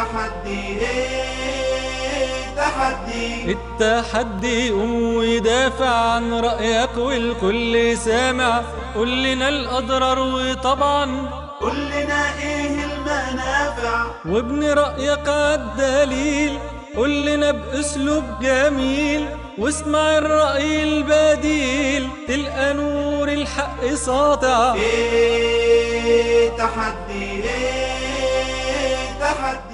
تحدي ايه تحدي التحدي قوم ودافع عن رأيك والكل سامع قول لنا الأضرار وطبعا قول لنا ايه المنافع وابن رأيك عالدليل قول لنا بأسلوب جميل واسمع الرأي البديل تلقى نور الحق ساطع ايه تحدي ايه تحدي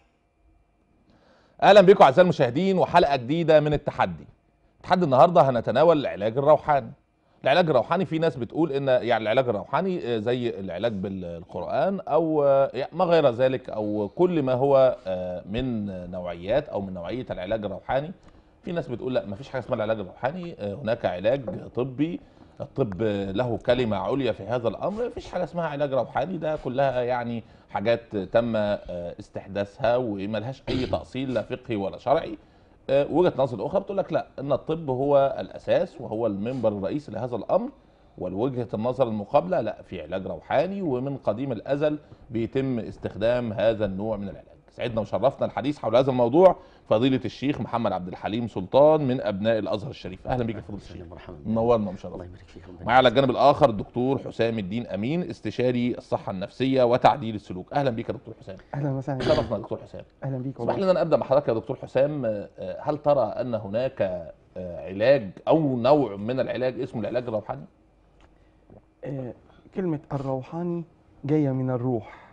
اهلا بكم اعزائي المشاهدين وحلقه جديده من التحدي تحدي النهارده هنتناول العلاج الروحاني العلاج الروحاني في ناس بتقول ان يعني العلاج الروحاني آه، زي العلاج بالقران او آه، يعني ما غير ذلك او كل ما هو آه، من نوعيات او من نوعيه العلاج الروحاني في ناس بتقول لا ما فيش حاجه اسمها العلاج الروحاني آه، هناك علاج طبي الطب له كلمة عليا في هذا الأمر مفيش حاجة اسمها علاج روحاني ده كلها يعني حاجات تم آه، استحداثها وملهاش أي تأصيل لا فقهي ولا شرعي آه، وجهة نظر أخرى بتقول لك لا إن الطب هو الأساس وهو المنبر الرئيسي لهذا الأمر والوجهة النظر المقابلة لا في علاج روحاني ومن قديم الأزل بيتم استخدام هذا النوع من العلاج سعدنا وشرفنا الحديث حول هذا الموضوع فضيلة الشيخ محمد عبد الحليم سلطان من أبناء الأزهر الشريف أهلا بك يا فضيلة الشيخ مرحبا بك. منورنا الله ومشرفنا يبارك فيك ربنا معايا على الجانب الاخر الدكتور حسام الدين امين استشاري الصحه النفسيه وتعديل السلوك اهلا بيك يا دكتور حسام اهلا وسهلا شرفنا يا دكتور حسام اهلا بيك اسمح والله لنا نبدا مع حضرتك يا دكتور حسام آه، آه، هل ترى ان هناك آه، علاج او نوع من العلاج اسمه العلاج الروحاني آه كلمة الروحاني جاية من الروح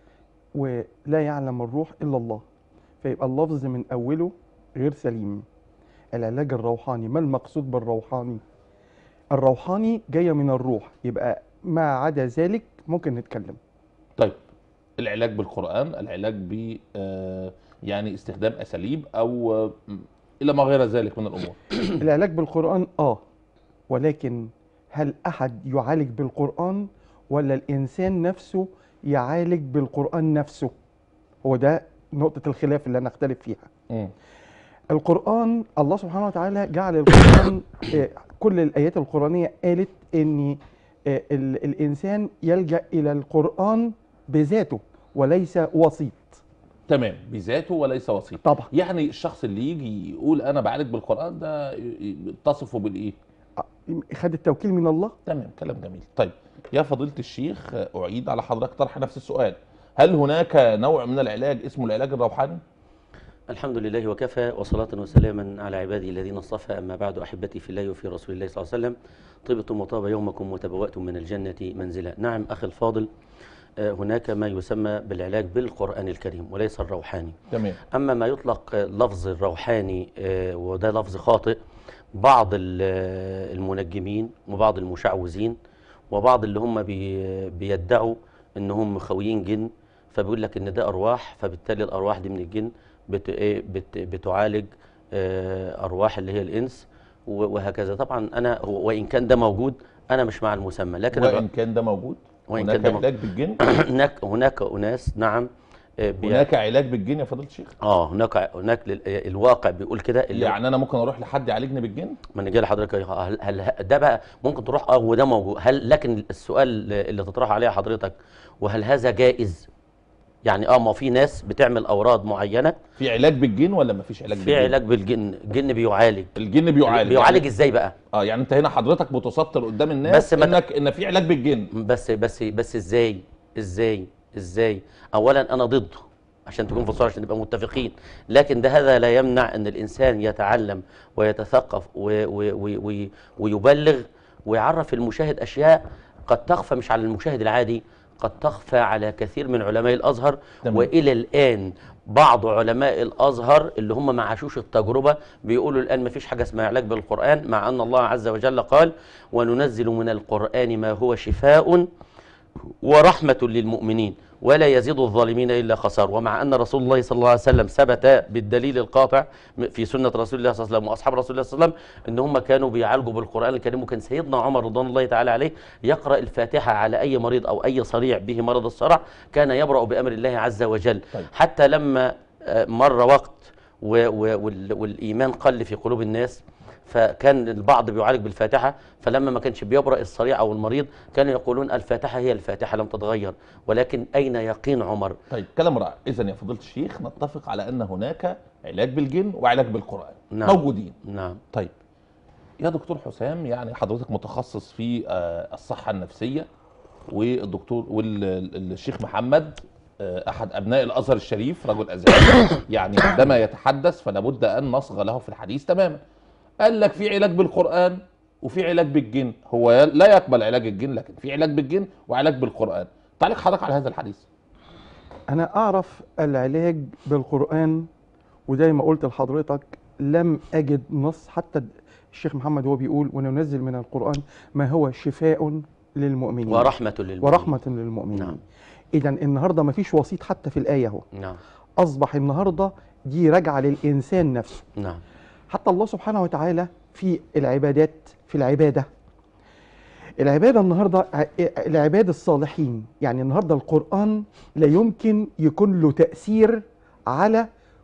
ولا يعلم الروح إلا الله فيبقى اللفظ من أوله غير سليم العلاج الروحاني ما المقصود بالروحاني الروحاني جاية من الروح يبقى ما عدا ذلك ممكن نتكلم طيب العلاج بالقران العلاج ب آه، يعني استخدام اساليب او آه، م- الى ما غير ذلك من الامور العلاج بالقرآن آه ولكن هل أحد يعالج بالقرآن ولا الإنسان نفسه يعالج بالقرآن نفسه هو ده نقطة الخلاف اللي أنا أختلف فيها مم. القرآن الله سبحانه وتعالى جعل القرآن آه، كل الآيات القرآنية قالت إن آه، ال- الإنسان يلجأ إلى القرآن بذاته وليس وسيط تمام بذاته وليس وسيط طبعا يعني الشخص اللي يجي يقول انا بعالج بالقران ده ي- ي- تصفه بالايه خد التوكيل من الله تمام كلام جميل طيب يا فضيلة الشيخ أعيد على حضرتك طرح نفس السؤال هل هناك نوع من العلاج اسمه العلاج الروحاني؟ الحمد لله وكفى وصلاة وسلاما على عبادي الذين اصطفى أما بعد أحبتي في الله وفي رسول الله صلى الله عليه وسلم طبتم وطاب يومكم وتبوأتم من الجنة منزلا نعم أخي الفاضل آه، هناك ما يسمى بالعلاج بالقرآن الكريم وليس الروحاني تمام أما ما يطلق آه، لفظ الروحاني آه، وده لفظ خاطئ بعض ال- آه، المنجمين وبعض المشعوذين وبعض اللي هم بي- بيدعوا انهم مخويين جن فبيقول لك ان ده ارواح فبالتالي الارواح دي من الجن بت إيه بت بتعالج آه، ارواح اللي هي الانس و- وهكذا طبعا انا هو وان كان ده موجود انا مش مع المسمى لكن أنا وإن كان ده موجود وإن هناك كان ده موجود. علاج بالجن هناك هناك اناس نعم آه، بي- هناك علاج بالجن يا فضيلة الشيخ اه هناك هناك لل- الواقع بيقول كده اللي يعني أنا ممكن أروح لحد يعالجني بالجن؟ ما انا جاي لحضرتك أهو، هل, هل ده بقى ممكن تروح اه وده موجود هل لكن السؤال اللي تطرح عليه حضرتك وهل هذا جائز يعني اه ما في ناس بتعمل اوراد معينه في علاج بالجن ولا مفيش علاج في بالجن؟ علاج بالجن الجن بيعالج الجن بيعالج بيعالج يعني ازاي بقى اه يعني انت هنا حضرتك بتسطر قدام الناس بس ما- انك ان في علاج بالجن بس بس بس ازاي ازاي ازاي اولا انا ضده عشان تكون في الصوره عشان نبقى متفقين لكن ده هذا لا يمنع ان الانسان يتعلم ويتثقف و و و و ويبلغ ويعرف المشاهد اشياء قد تخفى مش على المشاهد العادي قد تخفى على كثير من علماء الازهر تمام. والى الان بعض علماء الازهر اللي هم ما عاشوش التجربه بيقولوا الان ما فيش حاجه اسمها علاج بالقران مع ان الله عز وجل قال وننزل من القران ما هو شفاء ورحمة للمؤمنين ولا يزيد الظالمين إلا خسار ومع أن رسول الله صلى الله عليه وسلم ثبت بالدليل القاطع في سنة رسول الله صلى الله عليه وسلم وأصحاب رسول الله صلى الله عليه وسلم أن هم كانوا بيعالجوا بالقرآن الكريم وكان سيدنا عمر رضوان الله تعالى عليه يقرأ الفاتحة على أي مريض أو أي صريع به مرض الصرع كان يبرأ بأمر الله عز وجل طيب. حتى لما آه، مر وقت و- و- وال- والإيمان قل في قلوب الناس فكان البعض بيعالج بالفاتحه فلما ما كانش بيبرأ الصريع او المريض كانوا يقولون الفاتحه هي الفاتحه لم تتغير ولكن اين يقين عمر طيب كلام رائع اذا يا فضيله الشيخ نتفق على ان هناك علاج بالجن وعلاج بالقران نعم. موجودين نعم طيب يا دكتور حسام يعني حضرتك متخصص في آه، الصحة النفسية والدكتور والشيخ محمد آه، أحد أبناء الأزهر الشريف رجل أزهري يعني عندما يتحدث فلا بد أن نصغى له في الحديث تماما قال لك في علاج بالقرآن وفي علاج بالجن هو ي- لا يقبل علاج الجن لكن في علاج بالجن وعلاج بالقرآن تعليق حضرتك على هذا الحديث انا اعرف العلاج بالقران وزي ما قلت لحضرتك لم اجد نص حتى الشيخ محمد هو بيقول وننزل من القران ما هو شفاء للمؤمنين ورحمه للمؤمنين ورحمه للمؤمنين نعم. اذا النهارده ما فيش وسيط حتى في الايه اهو نعم اصبح النهارده دي راجعه للانسان نفسه نعم حتى الله سبحانه وتعالى في العبادات في العبادة العبادة النهاردة ع- العباد الصالحين يعني النهاردة القرآن لا يمكن يكون له تأثير على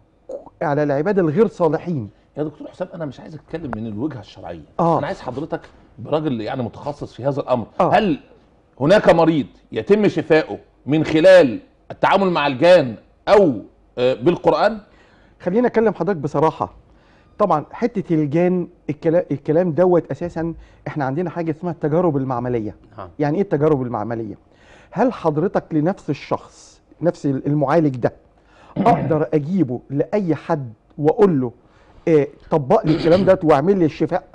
على العباد الغير صالحين يا دكتور حسام انا مش عايز اتكلم من الوجهه الشرعيه آه. انا عايز حضرتك براجل يعني متخصص في هذا الامر آه. هل هناك مريض يتم شفاؤه من خلال التعامل مع الجان او آه، بالقران خلينا اكلم حضرتك بصراحة طبعا حتة الجان الكلام, الكلام دوت اساسا احنا عندنا حاجة اسمها التجارب المعملية نعم يعني ايه التجارب المعمليه هل حضرتك لنفس الشخص نفس المعالج ده اقدر اجيبه لاي حد واقول له إيه طبق لي الكلام ده واعمل لي الشفاء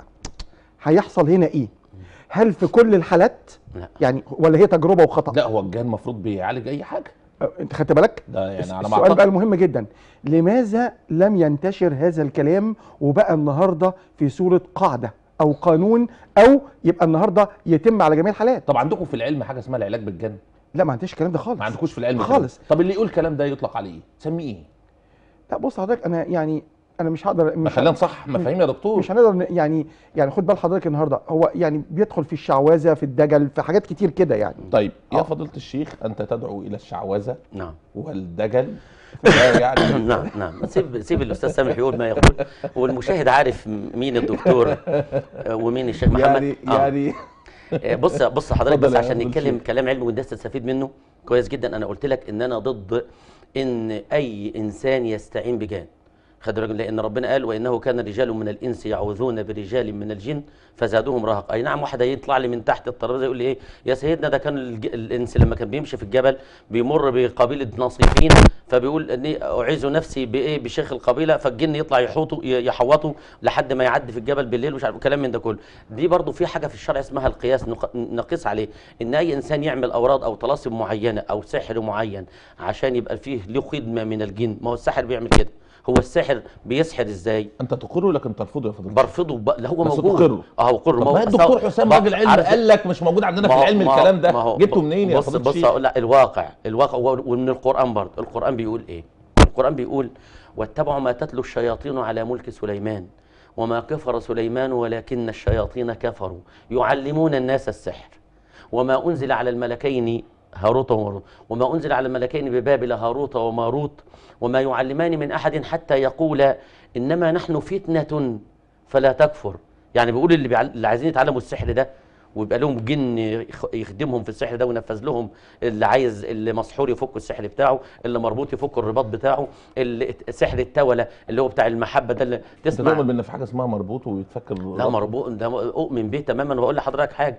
هيحصل هنا ايه هل في كل الحالات لا. يعني ولا هي تجربه وخطا لا هو الجان المفروض بيعالج اي حاجه أه، انت خدت بالك ده يعني على ما السؤال بقى اعتقد المهم جدا لماذا لم ينتشر هذا الكلام وبقى النهارده في صوره قاعده او قانون او يبقى النهارده يتم على جميع الحالات طب عندكم في العلم حاجه اسمها العلاج بالجن لا ما عنديش الكلام ده خالص ما عندكوش في العلم كده؟ خالص. طب اللي يقول الكلام ده يطلق عليه ايه تسميه ايه لا بص حضرتك انا يعني انا مش هقدر ما مش خلينا نصحح مفاهيم يا دكتور مش هنقدر ن- يعني يعني خد بال حضرتك النهارده هو يعني بيدخل في الشعوذه في الدجل في حاجات كتير كده يعني طيب يا آه. فضيله الشيخ انت تدعو الى الشعوذه نعم والدجل ده يعني نعم نعم سيب سيب الاستاذ سامح يقول ما يقول والمشاهد عارف مين الدكتور آه، ومين الشيخ محمد يعني آه. يعني آه، بص بص حضرتك اتفضل بس يا عشان عبد نتكلم الشيخ. كلام علمي والناس تستفيد منه كويس جدا انا قلت لك ان انا ضد ان اي انسان يستعين بجان خد بالك لان ربنا قال وانه كان رجال من الانس يعوذون برجال من الجن فزادوهم رهقا اي نعم واحد يطلع لي من تحت الترابيزه يقول لي ايه يا سيدنا ده كان الج- الانس لما كان بيمشي في الجبل بيمر بقبيله نصيفين فبيقول اني اعيذ نفسي بايه بشيخ القبيله فالجن يطلع يحوطه ي- يحوطه لحد ما يعدي في الجبل بالليل ومش عارف كلام من ده كله دي برضو في حاجه في الشرع اسمها القياس نق- نقيس عليه ان اي انسان يعمل اوراد او طلاسم معينه او سحر معين عشان يبقى فيه له خدمه من الجن ما هو الساحر بيعمل كده هو السحر بيسحر ازاي انت تقره لكن ترفضه يا فضيله برفضه ب... لا هو بس موجود تقره. اه اقره طب هو- ما أصل الدكتور هو- حسام ما- راجل علم عارف- قال لك مش موجود عندنا في ما هو- العلم ما هو- الكلام ده ما هو- جبته منين يا بص فضيله بص الشيخ اقول لا الواقع الواقع و- ومن القران برضه القران بيقول ايه القران بيقول واتبعوا ما تتلو الشياطين على ملك سليمان وما كفر سليمان ولكن الشياطين كفروا يعلمون الناس السحر وما انزل على الملكين هاروت وماروت وما انزل على الملكين ببابل هاروت وماروت وما يعلمان من احد حتى يقولا انما نحن فتنه فلا تكفر يعني بيقول اللي, بيعل... اللي عايزين يتعلموا السحر ده ويبقى لهم جن يخ- يخدمهم في السحر ده وينفذ لهم اللي عايز اللي مسحور يفك السحر بتاعه اللي مربوط يفك الرباط بتاعه اللي سحر التولة اللي هو بتاع المحبة ده اللي انت تسمع تؤمن بان في حاجه اسمها مربوط ويتفكر لا مربوط ده اؤمن به تماما وبقول لحضرتك حاجه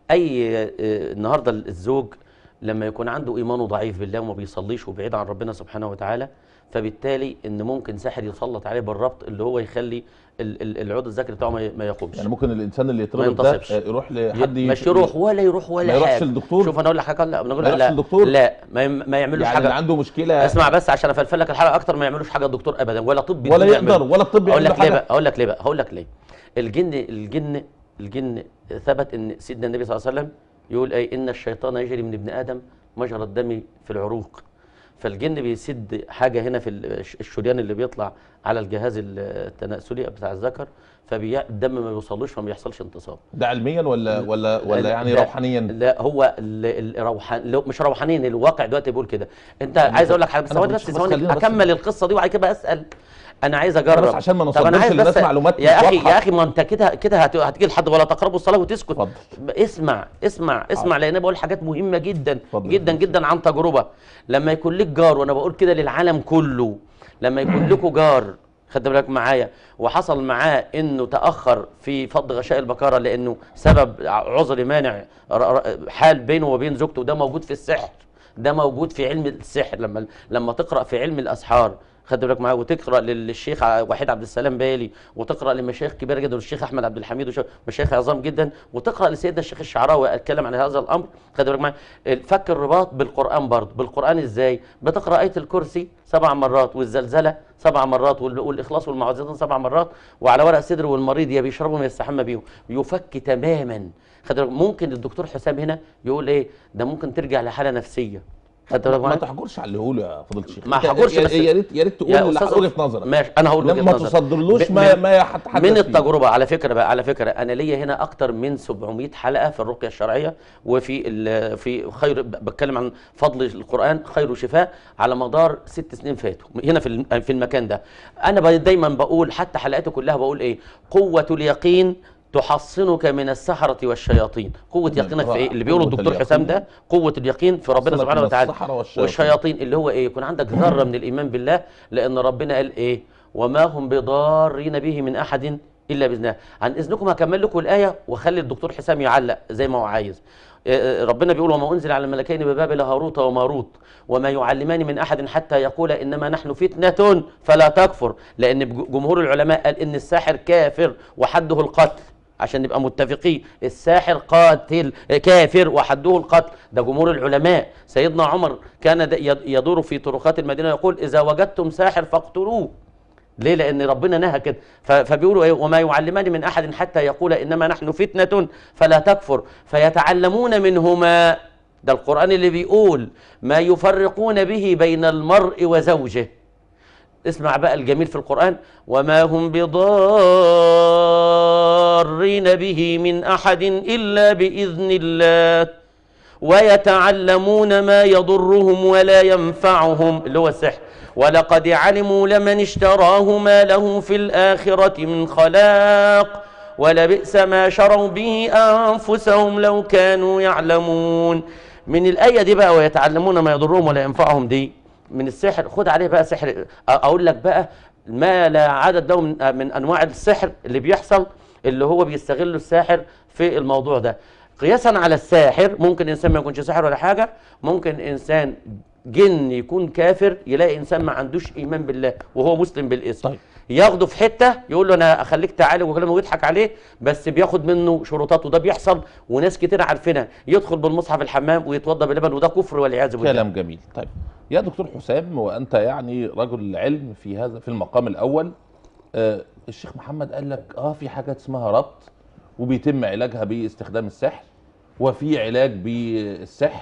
اي آه، النهارده الزوج لما يكون عنده ايمانه ضعيف بالله وما بيصليش وبعيد عن ربنا سبحانه وتعالى فبالتالي ان ممكن ساحر يسلط عليه بالربط اللي هو يخلي ال- ال- العود الذكري بتاعه ما ي- ما يقومش يعني ممكن الانسان اللي ما يتربط ده ينتصبش. آه، يروح لحد مش يروح ولا يروح ولا ما يروحش حاجه للدكتور؟ شوف انا اقول لك حاجه لا انا اقول ما لك يروحش لا للدكتور؟ لا ما, يم- ما يعملوش يعني حاجه اللي عنده مشكله اسمع بس عشان افلفل لك الحلقه اكتر ما يعملوش حاجه الدكتور ابدا ولا طب ولا يقدر يقدر ولا الطب اقول يعمل له لك ليه حاجه بقى اقول لك ليه بقى هقول لك ليه الجن الجن الجن ثبت ان سيدنا النبي صلى الله عليه وسلم يقول اي ان الشيطان يجري من ابن ادم مجرى الدم في العروق فالجن بيسد حاجه هنا في الش- الشريان اللي بيطلع على الجهاز التناسلي بتاع الذكر فالدم ما بيوصلوش فما بيحصلش انتصاب ده علميا ولا ولا ولا يعني لا- روحانيا لا هو ال- الروحان لو مش روحانيا الواقع دلوقتي بيقول كده انت عايز اقول لك حاجه بس أنا ثواني مش- بس بس ثواني خلينا بس- اكمل القصه دي وبعد كده اسال انا عايز اجرب بس عشان ما طب أنا نصدرش عايز للناس بس- معلومات يا مش اخي واضحة. يا اخي ما انت كده كده هت- هتيجي لحد ولا تقربوا الصلاه وتسكت اتفضل. اسمع اسمع اسمع لان انا بقول حاجات مهمه جدا اتفضل. جدا جدا عن تجربه لما يكون لك جار وانا بقول كده للعالم كله لما يكون لكم جار خد بالك معايا وحصل معاه انه تاخر في فض غشاء البكاره لانه سبب عذر مانع ر- ر- حال بينه وبين زوجته وده موجود في السحر ده موجود في علم السحر لما لما تقرا في علم الاسحار خد بالك معايا وتقرا للشيخ ع- وحيد عبد السلام بالي وتقرا لمشايخ كبيره جدا والشيخ احمد عبد الحميد وش- مشايخ عظام جدا وتقرا لسيدنا الشيخ الشعراوي اتكلم عن هذا الامر خد بالك معايا فك الرباط بالقران برضه بالقران ازاي بتقرا ايه الكرسي سبع مرات والزلزله سبع مرات وال- والاخلاص والمعوذتين سبع مرات وعلى ورق صدر والمريض يا بيشربهم يا يستحمى بيهم يفك تماما خد بالك ممكن الدكتور حسام هنا يقول ايه ده ممكن ترجع لحاله نفسيه خد بالك ما معايا تحجرش على اللي هيقوله يا فضيله الشيخ ما أنت- هحجرش يا- بس- يا ريت يا ريت يا تقول أستاذ وجهه نظرك ماشي انا هقول وجهه ما نظري. تصدرلوش ب- ما من- ما يتحدث من فيه. التجربه على فكره بقى على فكره انا ليا هنا اكتر من 700 حلقه في الرقيه الشرعيه وفي ال- في خير ب- بتكلم عن فضل القران خير وشفاء على مدار ست سنين فاتوا هنا في الم- في المكان ده انا ب- دايما بقول حتى حلقاتي كلها بقول ايه قوه اليقين تحصنك من السحرة والشياطين قوة نعم، يقينك في رائع. ايه اللي بيقوله قوة الدكتور اليقين. حسام ده قوة اليقين في ربنا تحصنك سبحانه من وتعالى السحرة والشياطين. والشياطين اللي هو ايه يكون عندك ذرة من الإيمان بالله لأن ربنا قال ايه وما هم بضارين به من أحد إلا بإذنه عن إذنكم هكمل لكم الآية وخلي الدكتور حسام يعلق زي ما هو عايز آه، آه، ربنا بيقول وما أنزل على الملكين ببابل هاروت وماروت وما يعلمان من أحد حتى يقول إنما نحن فتنة فلا تكفر لأن بج- جمهور العلماء قال إن الساحر كافر وحده القتل عشان نبقى متفقين الساحر قاتل كافر وحده القتل ده جمهور العلماء سيدنا عمر كان د- يد- يدور في طرقات المدينة يقول إذا وجدتم ساحر فاقتلوه ليه لأن ربنا نهى كده ف- فبيقولوا إيه وما يعلمان من أحد حتى يقول إنما نحن فتنة فلا تكفر فيتعلمون منهما ده القرآن اللي بيقول ما يفرقون به بين المرء وزوجه اسمع بقى الجميل في القرآن وما هم بضارين به من أحد إلا بإذن الله ويتعلمون ما يضرهم ولا ينفعهم اللي هو السحر ولقد علموا لمن اشتراه ما له في الآخرة من خلاق ولبئس ما شروا به أنفسهم لو كانوا يعلمون من الآية دي بقى ويتعلمون ما يضرهم ولا ينفعهم دي من السحر خد عليه بقى سحر أ- اقول لك بقى ما لا عدد له من, من انواع السحر اللي بيحصل اللي هو بيستغله الساحر في الموضوع ده قياسا على الساحر ممكن انسان ما يكونش ساحر ولا حاجه ممكن انسان جن يكون كافر يلاقي انسان ما عندوش ايمان بالله وهو مسلم بالاسم طيب. ياخده في حته يقول له انا اخليك تعالج وكلامه ويضحك عليه بس بياخد منه شروطات وده بيحصل وناس كتير عارفينها يدخل بالمصحف الحمام ويتوضى بلبن وده كفر والعياذ بالله كلام جميل طيب يا دكتور حسام وانت يعني رجل علم في هذا في المقام الاول آه الشيخ محمد قال لك اه في حاجات اسمها ربط وبيتم علاجها باستخدام السحر وفي علاج بالسحر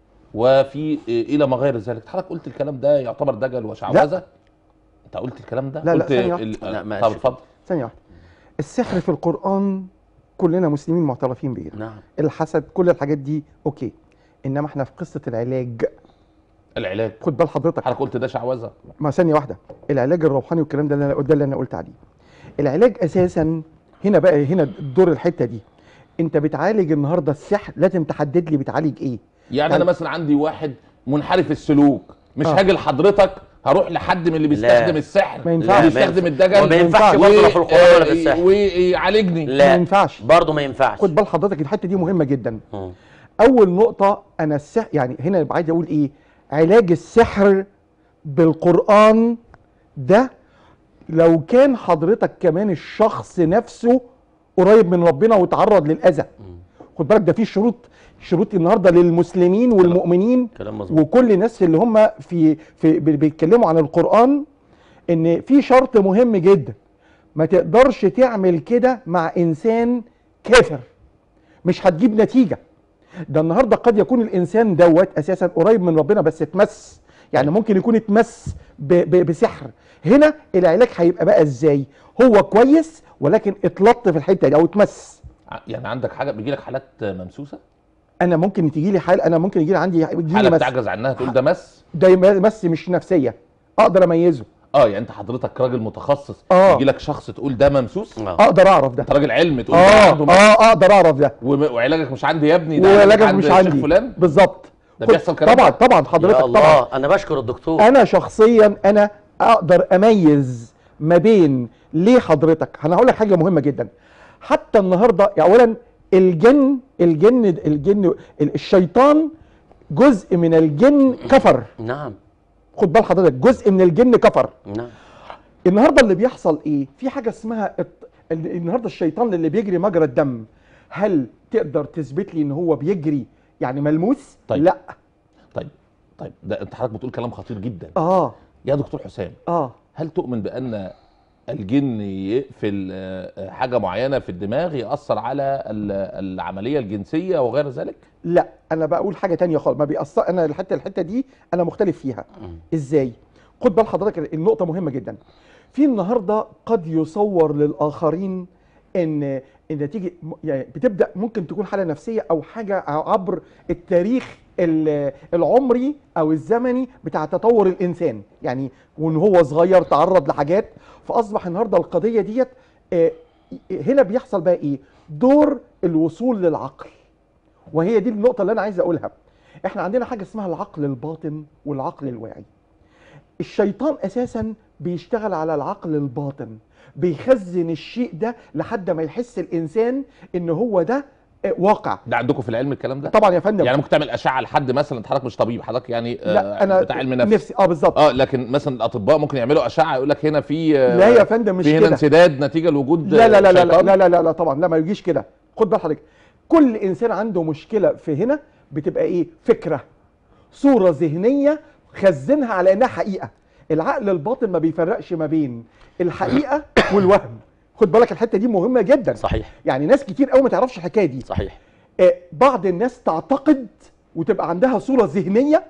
وفي آه الى ما غير ذلك حضرتك قلت الكلام ده يعتبر دجل وشعوذه انت قلت الكلام ده لا، لا، قلت ثانية واحدة. ال- لا، ماشي. طب اتفضل ثانية واحدة السحر في القرآن كلنا مسلمين معترفين بيه نعم الحسد كل الحاجات دي اوكي انما احنا في قصة العلاج العلاج خد بال حضرتك حضرتك قلت ده شعوذه ما ثانية واحدة العلاج الروحاني والكلام ده اللي انا ده اللي انا قلت عليه العلاج اساسا هنا بقى هنا دور الحتة دي انت بتعالج النهارده السحر لازم تحدد لي بتعالج ايه يعني انا مثلا عندي واحد منحرف السلوك مش آه. هاجي لحضرتك هروح لحد من اللي بيستخدم السحر ما ينفعش. اللي بيستخدم الدجل وما ينفعش برضه لا في القرآن ولا في السحر. ويعالجني ما لا ينفعش برضه ما ينفعش خد بال حضرتك الحتة دي مهمة جدا مم. اول نقطة انا السحر يعني هنا يبقى عايز اقول ايه علاج السحر بالقرآن ده لو كان حضرتك كمان الشخص نفسه قريب من ربنا وتعرض للأذى خد بالك ده في شروط شروط النهارده للمسلمين والمؤمنين كلام مظبوط وكل الناس اللي هم في في بي- بيتكلموا عن القرآن ان في شرط مهم جدا ما تقدرش تعمل كده مع انسان كافر مش هتجيب نتيجة ده النهارده قد يكون الانسان دوت اساسا قريب من ربنا بس اتمس يعني ممكن يكون اتمس ب ب بسحر هنا العلاج هيبقى بقى ازاي هو كويس ولكن اتلط في الحته دي او اتمس ع- يعني عندك حاجه بيجي لك حالات ممسوسه انا ممكن تيجي لي حال انا ممكن يجي لي عندي يجي لي حاله مس بتعجز عنها تقول ده مس ده مس مش نفسيه اقدر اميزه اه يعني انت حضرتك راجل متخصص آه. يجي لك شخص تقول ده ممسوس آه. اقدر اعرف ده انت راجل علم تقول ده اه عنده مس اه اقدر اعرف ده وم- وعلاجك مش عندي يا ابني ده علاجك وعلاجك عند مش الشيخ عندي فلان بالظبط ده خد- بيحصل كلام طبعا ده؟ طبعا يا حضرتك طبعا الله انا بشكر الدكتور انا شخصيا انا اقدر اميز ما بين ليه حضرتك انا هقول لك حاجه مهمه جدا حتى النهارده يعني اولا الجن الجن الجن الشيطان جزء من الجن كفر نعم خد بال حضرتك جزء من الجن كفر نعم النهارده اللي بيحصل ايه في حاجه اسمها الت- ال- النهارده الشيطان اللي بيجري مجرى الدم هل تقدر تثبت لي ان هو بيجري يعني ملموس طيب. لا طيب طيب ده انت حضرتك بتقول كلام خطير جدا اه يا دكتور حسام اه هل تؤمن بان الجن يقفل آه، حاجه معينه في الدماغ ياثر على ال- العمليه الجنسيه وغير ذلك لا انا بقول حاجه تانية خالص ما بيأثر انا الحته الحته دي انا مختلف فيها ازاي خد بال حضرتك النقطه مهمه جدا في النهارده قد يصور للاخرين ان النتيجه م- يعني بتبدا ممكن تكون حاله نفسيه او حاجه عبر التاريخ ال- العمري او الزمني بتاع تطور الانسان يعني وان هو صغير تعرض لحاجات فاصبح النهارده القضيه ديت آه، هنا بيحصل بقى ايه دور الوصول للعقل وهي دي النقطة اللي أنا عايز أقولها. إحنا عندنا حاجة اسمها العقل الباطن والعقل الواعي. الشيطان أساسا بيشتغل على العقل الباطن، بيخزن الشيء ده لحد ما يحس الإنسان إن هو ده آه، واقع. ده عندكم في العلم الكلام ده طبعا يا فندم يعني ممكن تعمل اشعه لحد مثلا انت حضرتك مش طبيب حضرتك يعني آه، لا أنا بتاع علم نفس نفسي أه بالظبط. اه لكن مثلا الاطباء ممكن يعملوا اشعه يقول لك هنا في آه، لا يا فندم مش في هنا كده. انسداد نتيجه لوجود لا لا لا لا شيطان؟ لا لا لا, لا طبعا لا ما يجيش كده خد بال حضرتك كل انسان عنده مشكله في هنا بتبقى ايه فكره صوره ذهنيه خزنها على انها حقيقه العقل الباطن ما بيفرقش ما بين الحقيقه والوهم خد بالك الحته دي مهمه جدا صحيح يعني ناس كتير قوي ما تعرفش الحكايه دي صحيح آه، بعض الناس تعتقد وتبقى عندها صوره ذهنيه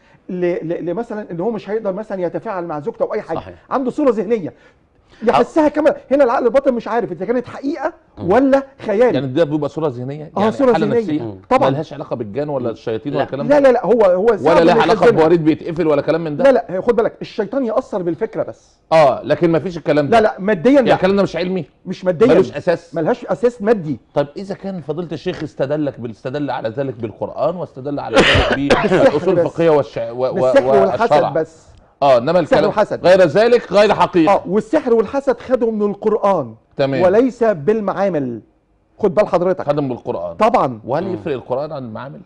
ل- ل- لمثلا ان هو مش هيقدر مثلا يتفاعل مع زوجته او اي حاجه صحيح. عنده صوره ذهنيه يحسها كمان هنا العقل الباطن مش عارف اذا كانت حقيقه ولا خيال يعني ده بيبقى صوره ذهنيه اه يعني صوره حاله ذهنيه نفسيه طبعا ملهاش علاقه بالجان ولا الشياطين لا. ولا الكلام لا ده لا لا هو هو السبب ولا لها اللي علاقه يخزنها. بوريد بيتقفل ولا كلام من ده لا لا خد بالك الشيطان ياثر بالفكره بس اه لكن ما فيش الكلام ده لا لا ماديا يعني لا الكلام ده مش علمي مش ماديا ملوش اساس ملهاش اساس مادي طيب اذا كان فضيله الشيخ استدلك بال- استدل على ذلك بالقران واستدل على ذلك بالاصول بس. الفقهيه والش... و... و... بالسحر والحسد والشرع بس اه انما السحر الكلام والحسد. غير ذلك غير حقيقي اه والسحر والحسد خدوا من القران تمام وليس بالمعامل خد بال حضرتك خدم بالقران طبعا وهل يفرق القران عن المعامل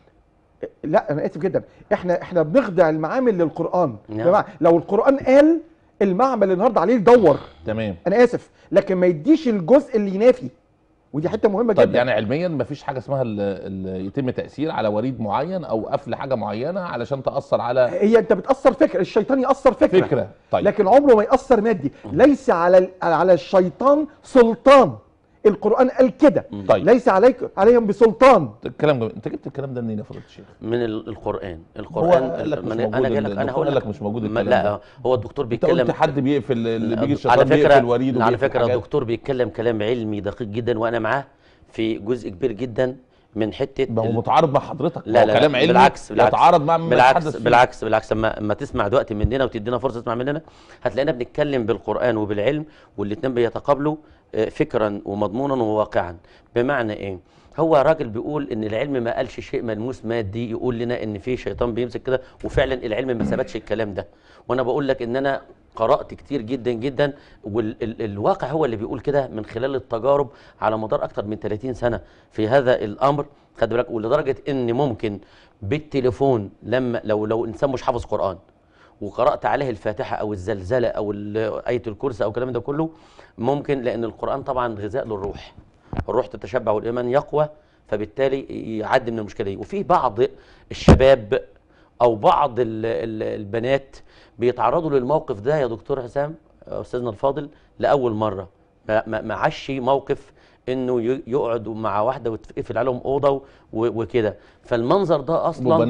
لا انا اسف جدا احنا احنا بنخضع المعامل للقران نعم. بمعنى لو القران قال المعمل النهارده عليه يدور تمام انا اسف لكن ما يديش الجزء اللي ينافي ودي حته مهمه طيب جدا يعني علميا ما فيش حاجه اسمها ال... ال... يتم تاثير على وريد معين او قفل حاجه معينه علشان تاثر على هي انت بتاثر فكره الشيطان ياثر فكره, فكره طيب لكن عمره ما ياثر مادي ليس على ال- على الشيطان سلطان القران قال كده طيب. ليس عليك عليهم بسلطان الكلام ده انت جبت الكلام ده منين يا فضيله الشيخ من ال- القرآن القرآن قال لك مش من- موجود انا جاي ال- لك انا الدكتور هقول قال لك مش موجود ما- الكلام لا ده. هو الدكتور انت قلت بيتكلم حد بيقفل اللي بيجي على الشيطان بيقفل فكرة وريد على وبيقفل فكرة حاجات. الدكتور بيتكلم كلام علمي دقيق جدا وانا معاه في جزء كبير جدا من حتة ما هو ال- متعارض مع حضرتك لا هو لا كلام لا علمي بالعكس بالعكس يتعارض مع ما بالعكس يتحدث فيه. بالعكس بالعكس لما لما تسمع دلوقتي مننا وتدينا فرصه تسمع مننا هتلاقينا بنتكلم بالقران وبالعلم والاثنين بيتقابلوا آه، فكرا ومضمونا وواقعا بمعنى ايه هو راجل بيقول ان العلم ما قالش شيء ملموس مادي يقول لنا ان في شيطان بيمسك كده وفعلا العلم ما ثبتش الكلام ده وانا بقول لك ان انا قرات كتير جدا جدا والواقع هو اللي بيقول كده من خلال التجارب على مدار اكتر من 30 سنه في هذا الامر خد بالك ولدرجه ان ممكن بالتليفون لما لو لو انسان مش حافظ قران وقرات عليه الفاتحه او الزلزله او ال- ايه الكرسي او الكلام ده كله ممكن لان القران طبعا غذاء للروح الروح تتشبع والايمان يقوى فبالتالي يعدي من المشكله دي وفي بعض الشباب او بعض ال- ال- البنات بيتعرضوا للموقف ده يا دكتور حسام استاذنا الفاضل لاول مره ما- ما ما عاش موقف انه ي- يقعد مع واحده وتقفل عليهم اوضه و- وكده فالمنظر ده بيبقى اصلا نفسي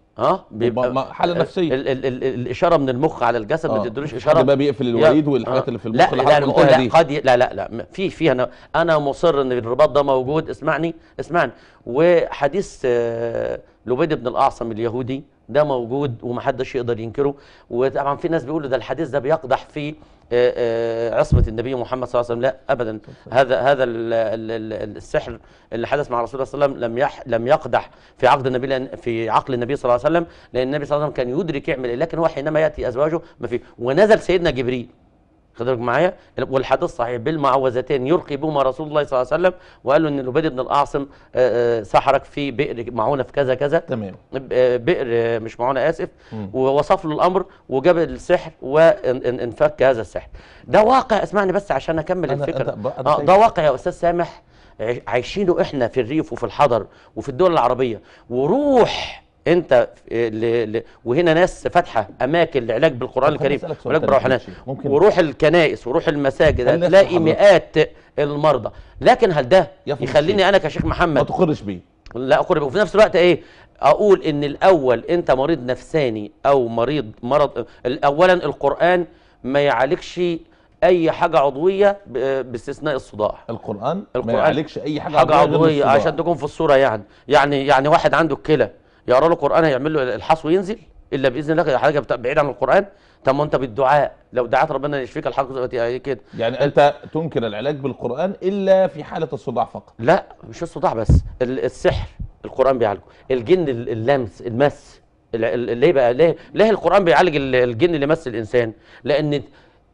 اه وب- ما- حالة نفسية. ال ال ال الاشاره من المخ على الجسد ما آه. تدلوش حد اشاره بقى بيقفل الوريد والحاجات اللي في المخ لا اللي لا حضرتك بقول قلتها لا دي. قد ي- لا لا لا م- في في انا انا مصر ان الرباط ده موجود اسمعني اسمعني وحديث آه، لبيد بن الاعصم اليهودي ده موجود ومحدش يقدر ينكره وطبعا في ناس بيقولوا ده الحديث ده بيقدح في آه، آه، عصمه النبي محمد صلى الله عليه وسلم لا ابدا هذا هذا ال- ال- ال- السحر اللي حدث مع رسول الله صلى الله عليه وسلم لم يح لم يقدح في عقد النبي لأن في عقل النبي صلى الله عليه وسلم لان النبي صلى الله عليه وسلم كان يدرك يعمل إيه، لكن هو حينما ياتي ازواجه ما في ونزل سيدنا جبريل خد بالك معايا والحديث صحيح بالمعوذتين يرقي بهما رسول الله صلى الله عليه وسلم وقال له ان لبيد بن الاعصم آه، آه، سحرك في بئر معونه في كذا كذا تمام آه، بئر آه، مش معونه اسف ووصف له الامر وجاب السحر وانفك هذا السحر ده واقع اسمعني بس عشان اكمل أنا- الفكره أنت- أنا اه شايف- ده واقع يا استاذ سامح عاي- عايشينه احنا في الريف وفي الحضر وفي الدول العربيه وروح انت آه، ل... ل... وهنا ناس فاتحه اماكن لعلاج بالقران طب خليني الكريم أسألك سؤال وعلاج تاني بالروحانات معلش. ممكن- وروح الكنائس وروح المساجد خليني أسأل هتلاقي حضرتك. مئات المرضى لكن هل ده يا فضيلة يخليني الشيخ. انا كشيخ ما محمد تقرش بيه لا اقول وفي نفس الوقت ايه اقول ان الاول انت مريض نفساني او مريض مرض اولا القران ما يعالجش اي حاجه عضويه ب- باستثناء الصداع القرآن ما القرآن يعالجش أي حاجة حاجه غير عضويه الصداع. عشان تكون في الصوره يعني يعني يعني واحد عنده الكلى يقرا له قران هيعمل له الحصو ينزل الا باذن الله حاجه بتا- بعيد عن القران طب ما انت بالدعاء لو دعيت ربنا يشفيك الحق كده يعني أنت تنكر العلاج بالقرآن إلا في حالة الصداع فقط لا مش الصداع بس ال- السحر القرآن بيعالجه الجن ال- اللمس المس ال- ال- ليه بقى ليه ليه القرآن بيعالج ال- الجن اللي مس الإنسان لأن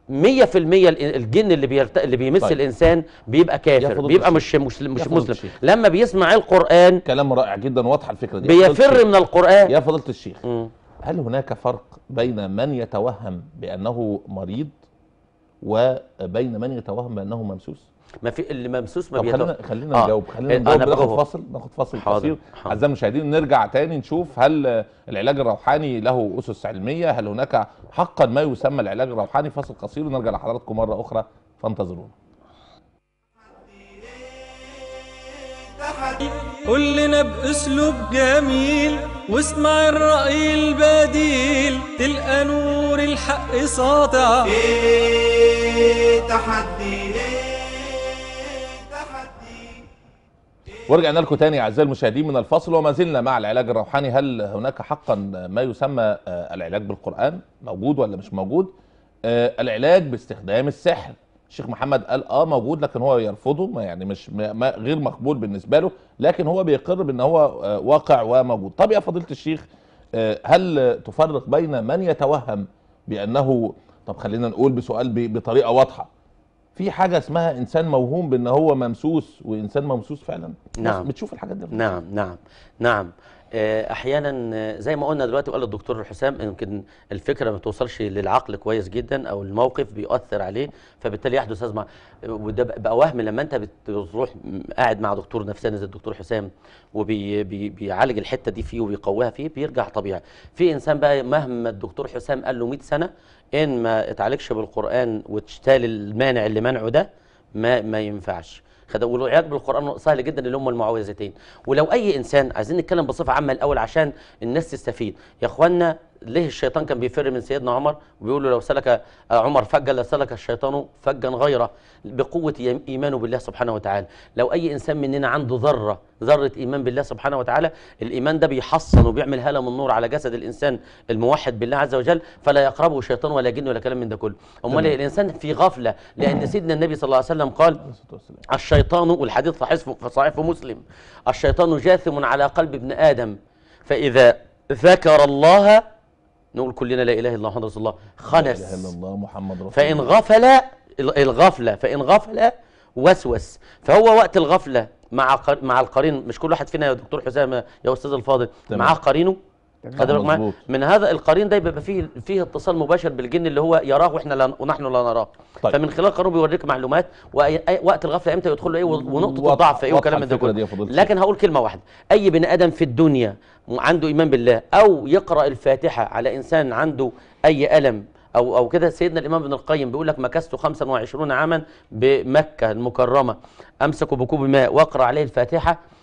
100% ال- الجن اللي بيرت... اللي بيمس طيب. طيب. الإنسان بيبقى يا كافر فضيلة بيبقى الشيخ. مش مسلم مش يا فضيلة مسلم الشيخ. لما بيسمع القرآن كلام رائع جدا واضحة الفكرة دي يا فضيلة بيفر الشيخ. من القرآن يا فضيلة الشيخ مم. هل هناك فرق بين من يتوهم بأنه مريض وبين من يتوهم بأنه ممسوس؟ ما في اللي ممسوس ما طب بيتوه خلينا خلينا آه. نجاوب خلينا إيه، نجاوب أنا ناخد بجاوب. فاصل ناخد فاصل حاضر، قصير حاضر. اعزائي المشاهدين نرجع تاني نشوف هل العلاج الروحاني له اسس علميه هل هناك حقا ما يسمى العلاج الروحاني فاصل قصير ونرجع لحضراتكم مره اخرى فانتظرونا تحدي قول لنا بأسلوب جميل واسمع الرأي البديل تلقى نور الحق ساطع ايه تحدي ايه تحدي ورجعنا لكم تاني اعزائي المشاهدين من الفاصل وما زلنا مع العلاج الروحاني هل هناك حقا ما يسمى آه، العلاج بالقران موجود ولا مش موجود آه، العلاج باستخدام السحر الشيخ محمد قال اه موجود لكن هو يرفضه ما يعني مش ما ما- غير مقبول بالنسبه له لكن هو بيقر بان هو آه، واقع وموجود طب يا فضيله الشيخ آه، هل تفرق بين من يتوهم بانه طب خلينا نقول بسؤال ب- بطريقه واضحه في حاجه اسمها انسان موهوم بان هو ممسوس وانسان ممسوس فعلا نعم. بتشوف الحاجات دي نعم نعم نعم آه، احيانا آه، زي ما قلنا دلوقتي وقال الدكتور حسام يمكن الفكره ما توصلش للعقل كويس جدا او الموقف بيؤثر عليه فبالتالي يحدث ازمه وده بقى- بقى وهم لما انت بتروح م- قاعد مع دكتور نفساني زي الدكتور حسام وبيعالج الحته دي فيه وبيقويها فيه بيرجع طبيعي في انسان بقى مهما الدكتور حسام قال له 100 سنه ان ما اتعالجش بالقران وتشتال المانع اللي منعه ده ما ما ينفعش خد والعلاج بالقران سهل جدا اللي هم المعوذتين ولو اي انسان عايزين نتكلم بصفه عامه الاول عشان الناس تستفيد يا اخوانا ليه الشيطان كان بيفر من سيدنا عمر وبيقول له لو سلك آه، عمر فجا لسلك الشيطان فجا غيره بقوه يم- ايمانه بالله سبحانه وتعالى لو اي انسان مننا عنده ذره ذره ايمان بالله سبحانه وتعالى الايمان ده بيحصن وبيعمل هاله من نور على جسد الانسان الموحد بالله عز وجل فلا يقربه شيطان ولا جن ولا كلام من ده كله امال تمام. الانسان في غفله لان سيدنا النبي صلى الله عليه وسلم قال الشيطان والحديث صحيح في صحيح في مسلم الشيطان جاثم على قلب ابن ادم فاذا ذكر الله نقول كلنا لا اله الا الله محمد رسول الله لا اله الا خنس الله محمد رسول فان الله غفل ال- الغفله فان غفل وسوس فهو وقت الغفله مع قر- مع القرين مش كل واحد فينا يا دكتور حسام يا استاذ الفاضل تمام. معاه قرينه تمام. خد بالك معايا؟ مظبوط. من هذا القرين ده بيبقى فيه فيه اتصال مباشر بالجن اللي هو يراه واحنا لا ونحن لا نراه طيب. فمن خلال القرين بيوريك معلومات ووقت الغفله امتى يدخل له ايه ونقطه واضحة- الضعف ايه واضحة وكلام من ده الفكرة كله دي يا فضيلة الشيخ. لكن هقول كلمه واحده اي بني ادم في الدنيا عنده ايمان بالله او يقرا الفاتحه على انسان عنده اي الم او او كده سيدنا الامام ابن القيم بيقول لك مكثت 25 عاما بمكه المكرمه امسك بكوب ماء واقرا عليه الفاتحه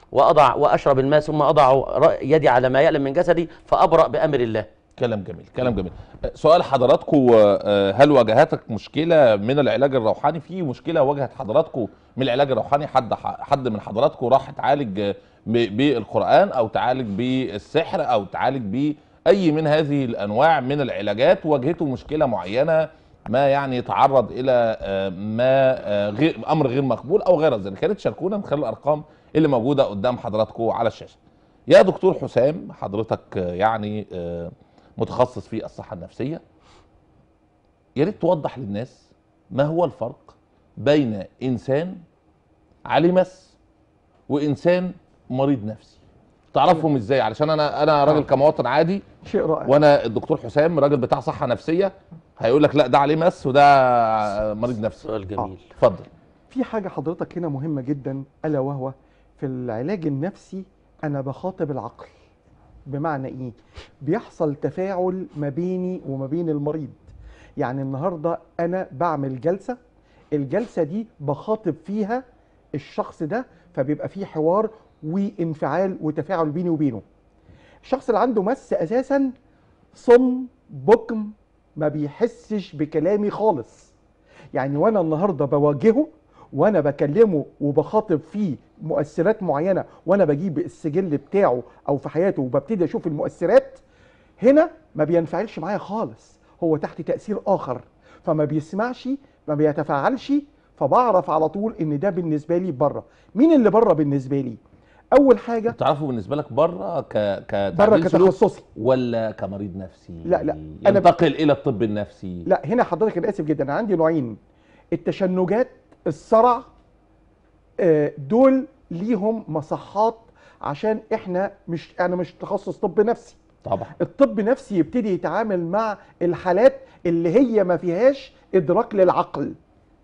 واضع واشرب الماء ثم اضع رأ- يدي على ما يألم من جسدي فابرأ بامر الله كلام جميل كلام جميل أه، سؤال حضراتكم أه، هل واجهتك مشكله من العلاج الروحاني في مشكله واجهت حضراتكم من العلاج الروحاني حد حد من حضراتكم راح تعالج أه، ب- بالقران او تعالج بالسحر او تعالج باي من هذه الانواع من العلاجات واجهته مشكله معينه ما يعني يتعرض الى أه، ما أه، غير امر غير مقبول او غير ذلك يا ريت تشاركونا من خلال الارقام اللي موجوده قدام حضراتكم على الشاشه يا دكتور حسام حضرتك أه، يعني أه، متخصص في الصحة النفسية يا ريت توضح للناس ما هو الفرق بين إنسان عليه مس وإنسان مريض نفسي تعرفهم ازاي علشان انا انا راجل كمواطن عادي شيء رائع وانا الدكتور حسام راجل بتاع صحه نفسيه هيقول لك لا ده عليه مس وده مريض نفسي سؤال جميل اتفضل في حاجة حضرتك هنا مهمة جدا ألا وهو في العلاج النفسي أنا بخاطب العقل بمعنى إيه؟ بيحصل تفاعل ما بيني وما بين المريض يعني النهاردة أنا بعمل جلسة الجلسة دي بخاطب فيها الشخص ده فبيبقى فيه حوار وانفعال وتفاعل بيني وبينه الشخص اللي عنده مس أساسا صم بكم ما بيحسش بكلامي خالص يعني وانا النهارده بواجهه وانا بكلمه وبخاطب فيه مؤثرات معينه وانا بجيب السجل بتاعه او في حياته وببتدي اشوف المؤثرات هنا ما بينفعلش معايا خالص هو تحت تاثير اخر فما بيسمعش ما بيتفاعلش فبعرف على طول ان ده بالنسبه لي بره مين اللي بره بالنسبه لي اول حاجه تعرفه بالنسبه لك بره ك بره كتعديل سلوك كتخصصي ولا كمريض نفسي لا، لا، أنا ب- ينتقل الى الطب النفسي لا هنا حضرتك انا اسف جدا انا عندي نوعين التشنجات الصرع آه، دول ليهم مصحات عشان احنا مش انا مش تخصص طب نفسي طبعا الطب نفسي يبتدي يتعامل مع الحالات اللي هي ما فيهاش ادراك للعقل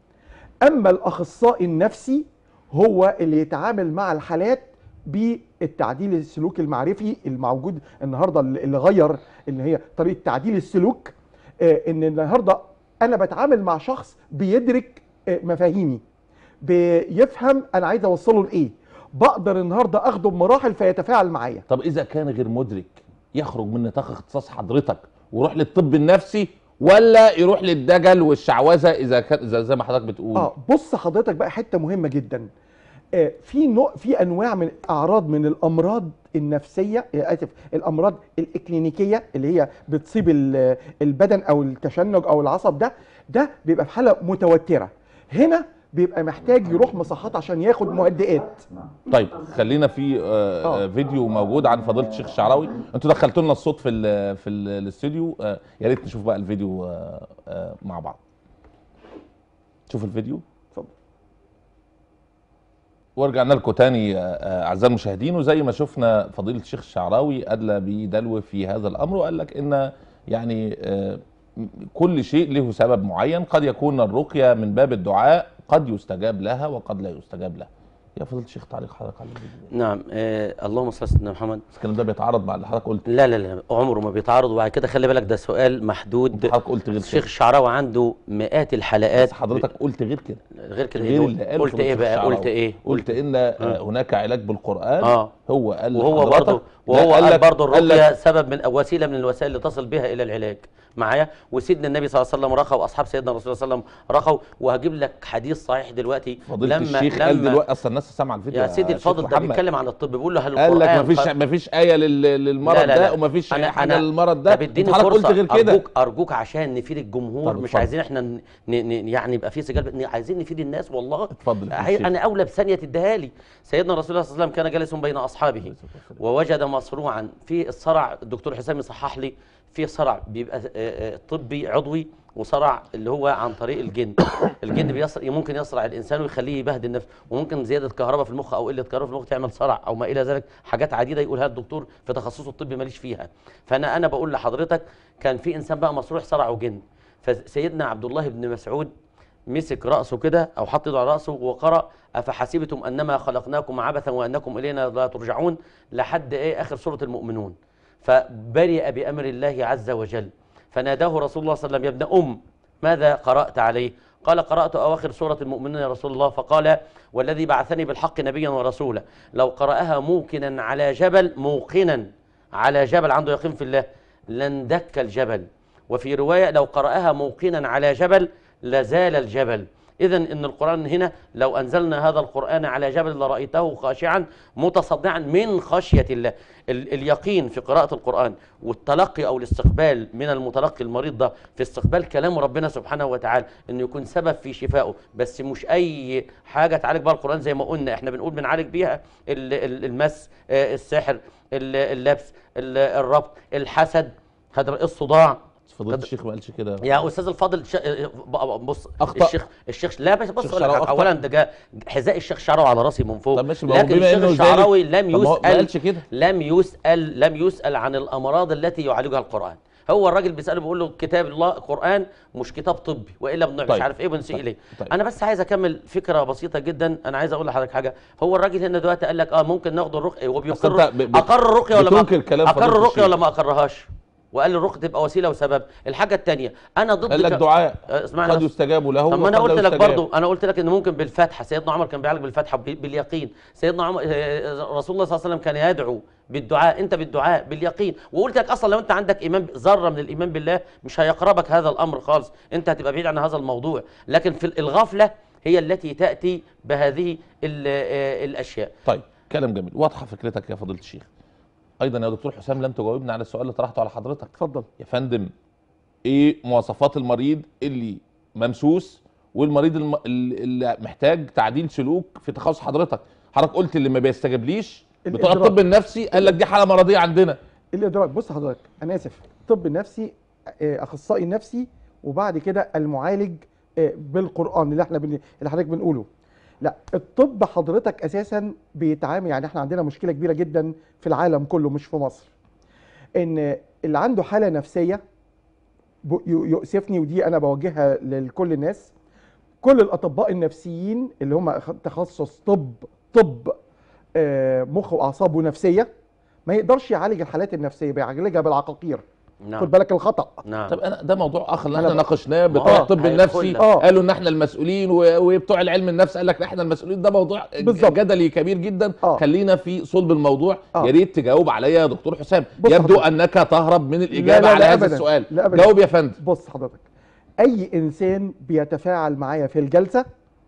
اما الاخصائي النفسي هو اللي يتعامل مع الحالات بالتعديل السلوك المعرفي الموجود النهارده اللي غير ان هي طريقه تعديل السلوك آه، ان النهارده انا بتعامل مع شخص بيدرك آه، مفاهيمي بيفهم انا عايز اوصله لايه بقدر النهارده اخده بمراحل فيتفاعل معايا طب اذا كان غير مدرك يخرج من نطاق اختصاص حضرتك ويروح للطب النفسي ولا يروح للدجل والشعوذه اذا كان اذا زي ما حضرتك بتقول اه بص حضرتك بقى حته مهمه جدا آه في نوع في انواع من اعراض من الامراض النفسيه آه اسف الامراض الاكلينيكيه اللي هي بتصيب ال- البدن او التشنج او العصب ده ده بيبقى في حاله متوتره هنا بيبقى محتاج يروح مصحات عشان ياخد مهدئات طيب خلينا في آه آه. آه فيديو موجود عن فضيله الشيخ الشعراوي انتوا دخلتوا لنا الصوت في ال في ال- الاستوديو آه يا ريت نشوف بقى الفيديو آه آه مع بعض شوف الفيديو اتفضل ورجعنا لكم تاني آه، آه، اعزائي المشاهدين وزي ما شفنا فضيله الشيخ الشعراوي ادلى بدلو في هذا الامر وقال لك ان يعني آه، م- كل شيء له سبب معين قد يكون الرقيه من باب الدعاء قد يستجاب لها وقد لا يستجاب لها يا فضيله الشيخ تعليق حضرتك على الفيديو ده. نعم آه اللهم صل على سيدنا محمد بس الكلام ده بيتعارض مع اللي حضرتك قلت لا لا لا عمره ما بيتعارض وبعد كده خلي بالك ده سؤال محدود حضرتك قلت غير الشيخ كده الشعراوي عنده مئات الحلقات بس حضرتك قلت غير كده غير كده غير إيه؟ اللي قاله قلت فضيلة ايه الشيخ بقى الشعراوي. قلت ايه قلت ان آه، هناك علاج بالقران اه هو قال وهو لحضرتك- برضه لا، وهو قال قال لك- برضه قال لك- الرقيه سبب من أو وسيله من الوسائل اللي تصل بها الى العلاج معايا وسيدنا النبي صلى الله عليه وسلم رقى واصحاب سيدنا الرسول صلى الله عليه وسلم رقوا وهجيب لك حديث صحيح دلوقتي فضيله الشيخ قال دلوقتي اصل الناس سامعه الفيديو يا سيدي شيخ الفاضل ده محمد. بيتكلم عن الطب بيقول له هل قال لك القرآن مفيش قد- مفيش ايه لل- للمرض لا لا ده لا. ومفيش أنا- حاجه أنا- للمرض ده طب اديني انت حضرتك فرصه قلت غير كده ارجوك ارجوك عشان نفيد الجمهور طب مش اتفضل. عايزين احنا ن... ن... يعني يبقى في سجال عايزين نفيد الناس والله اتفضل يا عاي- شيخ. انا اولى بثانيه تديها لي سيدنا رسول الله صلى الله عليه وسلم كان جالس بين اصحابه ووجد مصروعا في الصرع الدكتور حسام يصحح لي في صرع بيبقى آه، آه، طبي عضوي وصرع اللي هو عن طريق الجن الجن بيصرع ممكن يصرع الانسان ويخليه يبهدل نفسه وممكن زياده كهرباء في المخ او قله كهرباء في المخ تعمل صرع او ما الى ذلك حاجات عديده يقولها الدكتور في تخصصه الطبي ماليش فيها فانا انا بقول لحضرتك كان في انسان بقى مصروع صرع وجن فسيدنا عبد الله بن مسعود مسك راسه كده او حط ايده على راسه وقرا افحسبتم انما خلقناكم عبثا وانكم الينا لا ترجعون لحد ايه اخر سوره المؤمنون فبرئ بامر الله عز وجل فناداه رسول الله صلى الله عليه وسلم يا ابن ام ماذا قرات عليه قال قرات اواخر سوره المؤمنين يا رسول الله فقال والذي بعثني بالحق نبيا ورسولا لو قراها موقنا على جبل موقنا على جبل عنده يقين في الله لن دك الجبل وفي روايه لو قراها موقنا على جبل لزال الجبل إذا إن القرآن هنا لو أنزلنا هذا القرآن على جبل لرأيته خاشعا متصدعا من خشية الله ال اليقين في قراءة القرآن والتلقي أو الاستقبال من المتلقي المريض ده في استقبال كلام ربنا سبحانه وتعالى إنه يكون سبب في شفائه بس مش أي حاجة تعالج بها القرآن زي ما قلنا إحنا بنقول بنعالج بيها ال- ال- المس آه، السحر ال- اللبس ال- الربط الحسد هذا الصداع فضيله الشيخ ما قالش كده يا استاذ الفاضل ش... بص أخطأ. الشيخ الشيخ لا بس بص الشيخ أقول لك شعراوي حاجة. أخطأ. اولا ده جا حذاء الشيخ شعراوي على راسي من فوق طب ماشي ما هو لكن بما الشيخ إنه ذلك- الشعراوي لم طب ما هو ما يسال قالش كده. لم يسال لم يسال عن الامراض التي يعالجها القران هو الراجل بيساله بيقول له كتاب الله القران مش كتاب طبي والا بن- مش طيب. عارف ايه بنسيء طيب. اليه طيب. انا بس عايز اكمل فكره بسيطه جدا انا عايز اقول لحضرتك حاجه هو الراجل هنا دلوقتي قال لك اه ممكن ناخد الرقيه هو أصل بيقر أنت ب- ب- اقر الرقيه ولا ما بتنكر كلام اقر فضيلة الرقيه الشيخ. ولا ما اقرهاش وقال الرقيه تبقى وسيله وسبب الحاجه الثانيه انا ضد قال لك ك- دعاء آه، اسمعني قد بس. يستجاب له طب ما انا وقد قلت لا لك يستجاب. برضو انا قلت لك ان ممكن بالفتحه سيدنا عمر كان بيعالج بالفتحه بال- باليقين سيدنا عمر آه، رسول الله صلى الله عليه وسلم كان يدعو بالدعاء انت بالدعاء باليقين وقلت لك اصلا لو انت عندك ايمان ذره من الايمان بالله مش هيقربك هذا الامر خالص انت هتبقى بعيد عن هذا الموضوع لكن في الغفله هي التي تاتي بهذه ال- آه، الاشياء طيب كلام جميل واضحه فكرتك يا فضيله الشيخ ايضا يا دكتور حسام لم تجاوبنا على السؤال اللي طرحته على حضرتك اتفضل يا فندم ايه مواصفات المريض اللي ممسوس والمريض الم... اللي محتاج تعديل سلوك في تخصص حضرتك حضرتك قلت اللي ما بيستجابليش بتوع الإدراك. الطب النفسي قال لك دي حاله مرضيه عندنا الادراك بص حضرتك انا اسف طب نفسي آه، اخصائي نفسي وبعد كده المعالج آه، بالقران اللي احنا بن... اللي حضرتك بنقوله لا الطب حضرتك اساسا بيتعامل يعني احنا عندنا مشكله كبيره جدا في العالم كله مش في مصر ان اللي عنده حاله نفسيه ب- ي- يؤسفني ودي انا بوجهها لكل الناس كل الاطباء النفسيين اللي هم تخصص طب طب آه، مخ واعصاب ونفسيه ما يقدرش يعالج الحالات النفسيه بيعالجها بالعقاقير نعم غد بالك الخطا نعم طب انا ده موضوع اخر اللي أنا احنا ب- ناقشناه ما هو بتوع الطب هيدخل النفسي لك. آه. قالوا ان احنا المسؤولين و- وبتوع العلم النفس قال لك احنا المسؤولين ده موضوع بالظبط. جدلي كبير جدا آه. خلينا في صلب الموضوع آه. يا ريت تجاوب عليا يا دكتور حسام بص يبدو حضرتك. انك تهرب من الاجابه لا، على لا، هذا أبداً. السؤال لا، أبداً. جاوب يا فندم بص حضرتك اي انسان بيتفاعل معايا في الجلسه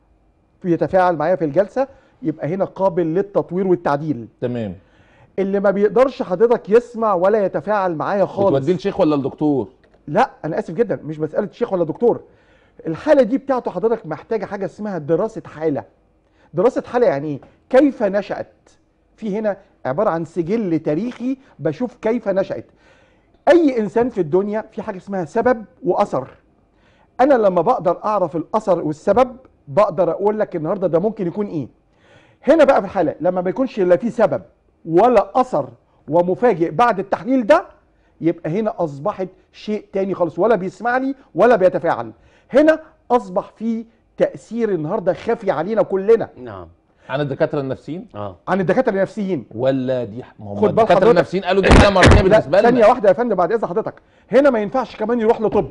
بيتفاعل معايا في الجلسه يبقى هنا قابل للتطوير والتعديل تمام اللي ما بيقدرش حضرتك يسمع ولا يتفاعل معايا خالص بتوديه الشيخ ولا الدكتور لا انا اسف جدا مش مساله شيخ ولا دكتور الحاله دي بتاعته حضرتك محتاجه حاجه اسمها دراسه حاله دراسه حاله يعني ايه كيف نشات في هنا عباره عن سجل تاريخي بشوف كيف نشات اي انسان في الدنيا في حاجه اسمها سبب واثر انا لما بقدر اعرف الاثر والسبب بقدر اقول لك النهارده ده ممكن يكون ايه هنا بقى في الحاله لما ما يكونش لا في سبب ولا اثر ومفاجئ بعد التحليل ده يبقى هنا اصبحت شيء تاني خالص ولا بيسمع لي ولا بيتفاعل هنا اصبح في تاثير النهارده خفي علينا كلنا نعم عن الدكاتره النفسيين اه عن الدكاتره النفسيين ولا دي ما هم خد بال الدكاتره حضرتك. النفسيين قالوا دي حاله مرضيه لا بالنسبه ثانيه لنا واحده يا فندم بعد اذن حضرتك هنا ما ينفعش كمان يروح لطب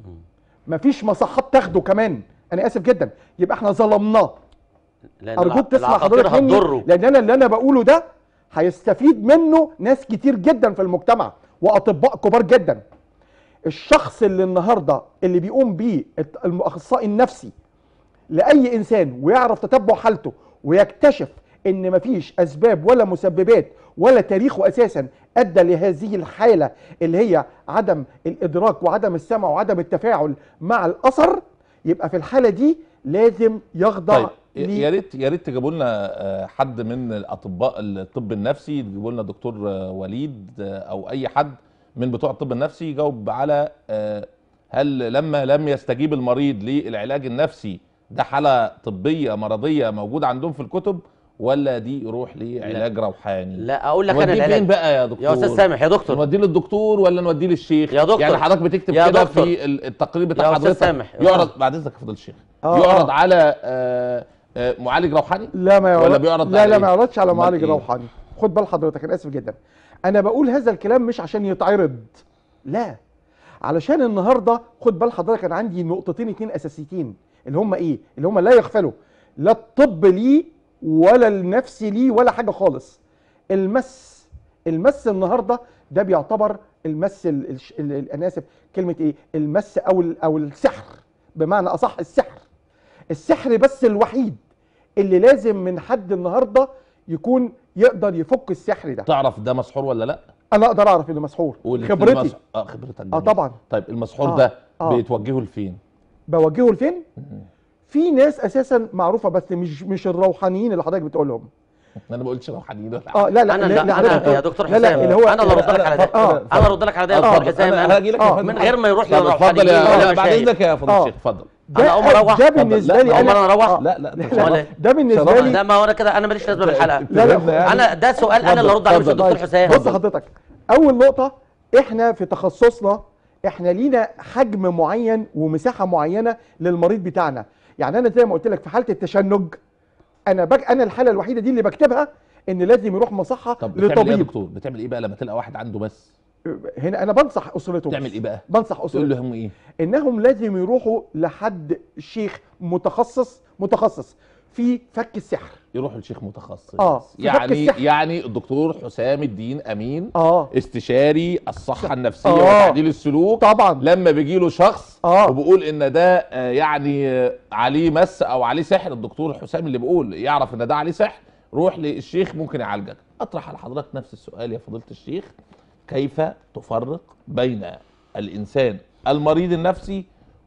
مفيش مصحات تاخده كمان انا اسف جدا يبقى احنا ظلمناه لأن ارجوك الع- تسمع العقاقير حضرتك مني هتضره لان انا اللي انا بقوله ده هيستفيد منه ناس كتير جدا في المجتمع واطباء كبار جدا الشخص اللي النهارده اللي بيقوم بيه الت- الاخصائي النفسي لاي انسان ويعرف تتبع حالته ويكتشف ان مفيش اسباب ولا مسببات ولا تاريخه اساسا ادى لهذه الحاله اللي هي عدم الادراك وعدم السمع وعدم التفاعل مع الاثر يبقى في الحاله دي لازم يخضع طيب لي- يا ريت يا ريت تجيبوا لنا آه، حد من الاطباء الطب النفسي تجيبوا لنا دكتور آه، وليد آه، او اي حد من بتوع الطب النفسي يجاوب على آه، هل لما لم يستجيب المريض للعلاج النفسي ده حاله طبيه مرضيه موجوده عندهم في الكتب ولا دي يروح لعلاج روحاني لا اقول لك انا نوديه فين العلاج بقى يا دكتور يا استاذ سامح يا دكتور نوديه للدكتور ولا نوديه للشيخ يا دكتور. يعني حضرتك بتكتب يا كده دكتور. في ال- التقرير بتاع يا أستاذ حضرتك سامح. يعرض بعد اذنك يا فضيله الشيخ آه، يعرض آه. على آه، آه، معالج روحاني لا ما يعرض ولا بيعرض لا على لا إيه؟ ما يعرضش على أمال معالج إيه؟ روحاني خد بال حضرتك انا اسف جدا انا بقول هذا الكلام مش عشان يتعرض لا علشان النهارده خد بال حضرتك انا عندي نقطتين اتنين اساسيتين اللي هم ايه اللي هم لا يغفلوا لا الطب ليه ولا النفس ليه ولا حاجه خالص المس المس النهارده ده بيعتبر المس ال- الش- ال- ال- انا اسف كلمه ايه المس او ال- او السحر بمعنى اصح السحر السحر بس الوحيد اللي لازم من حد النهارده يكون يقدر يفك السحر ده تعرف ده مسحور ولا لا انا اقدر اعرف انه مسحور والاتنين خبرتي مسح- اه خبرتك اه جميلة. طبعا طيب المسحور آه، ده آه. بيتوجهه لفين بوجهه لفين في ناس اساسا معروفه بس مش مش الروحانيين اللي حضرتك بتقولهم انا ما قلتش روحانيين ولا اه لا لا انا لا, لا لا انا حضرتك- يا دكتور لا لا حسام اللي هو انا اللي ارد لك على ده آه. انا ارد لك على ده يا اتفضل. دكتور حسام انا انا هاجي لك آه. يا فندم من غير ما يروح طب اتفضل للروحانيين يا ولا بعد مشايخ. اذنك يا فضيله آه. الشيخ اتفضل أنا أقوم أروح؟ ده اتفضل. بالنسبه لا، لي أقوم انا أنا أروح؟ آه. لا لا لا اتفضل. لا ده بالنسبه شرفنا. لي لا ما هو انا كده انا ماليش لازمه بالحلقه لا لا شرفنا يعني. انا ده سؤال انا اللي ارد عليه مش اتفضل. الدكتور حسام بص حضرتك اول نقطه احنا في تخصصنا احنا لينا حجم معين ومساحه معينه للمريض بتاعنا يعني انا زي ما قلت لك في حاله التشنج انا بج... انا الحاله الوحيده دي اللي بكتبها ان لازم يروح مصحه طب بتعمل ايه يا لطبيب دكتور بتعمل ايه بقى لما تلقى واحد عنده بس هنا انا بنصح اسرته تعمل ايه بقى بنصح تقول اسرته لهم ايه انهم لازم يروحوا لحد شيخ متخصص متخصص في فك السحر يروحوا لشيخ متخصص آه، في فك يعني السحر. يعني الدكتور حسام الدين امين اه استشاري الصحه النفسيه آه. وتعديل السلوك طبعا لما بيجي له شخص آه. وبيقول ان ده آه، يعني آه، عليه مس او عليه سحر الدكتور حسام اللي بيقول يعرف ان ده عليه سحر روح للشيخ ممكن يعالجك اطرح على حضرتك نفس السؤال يا فضيله الشيخ كيف تفرق بين الانسان المريض النفسي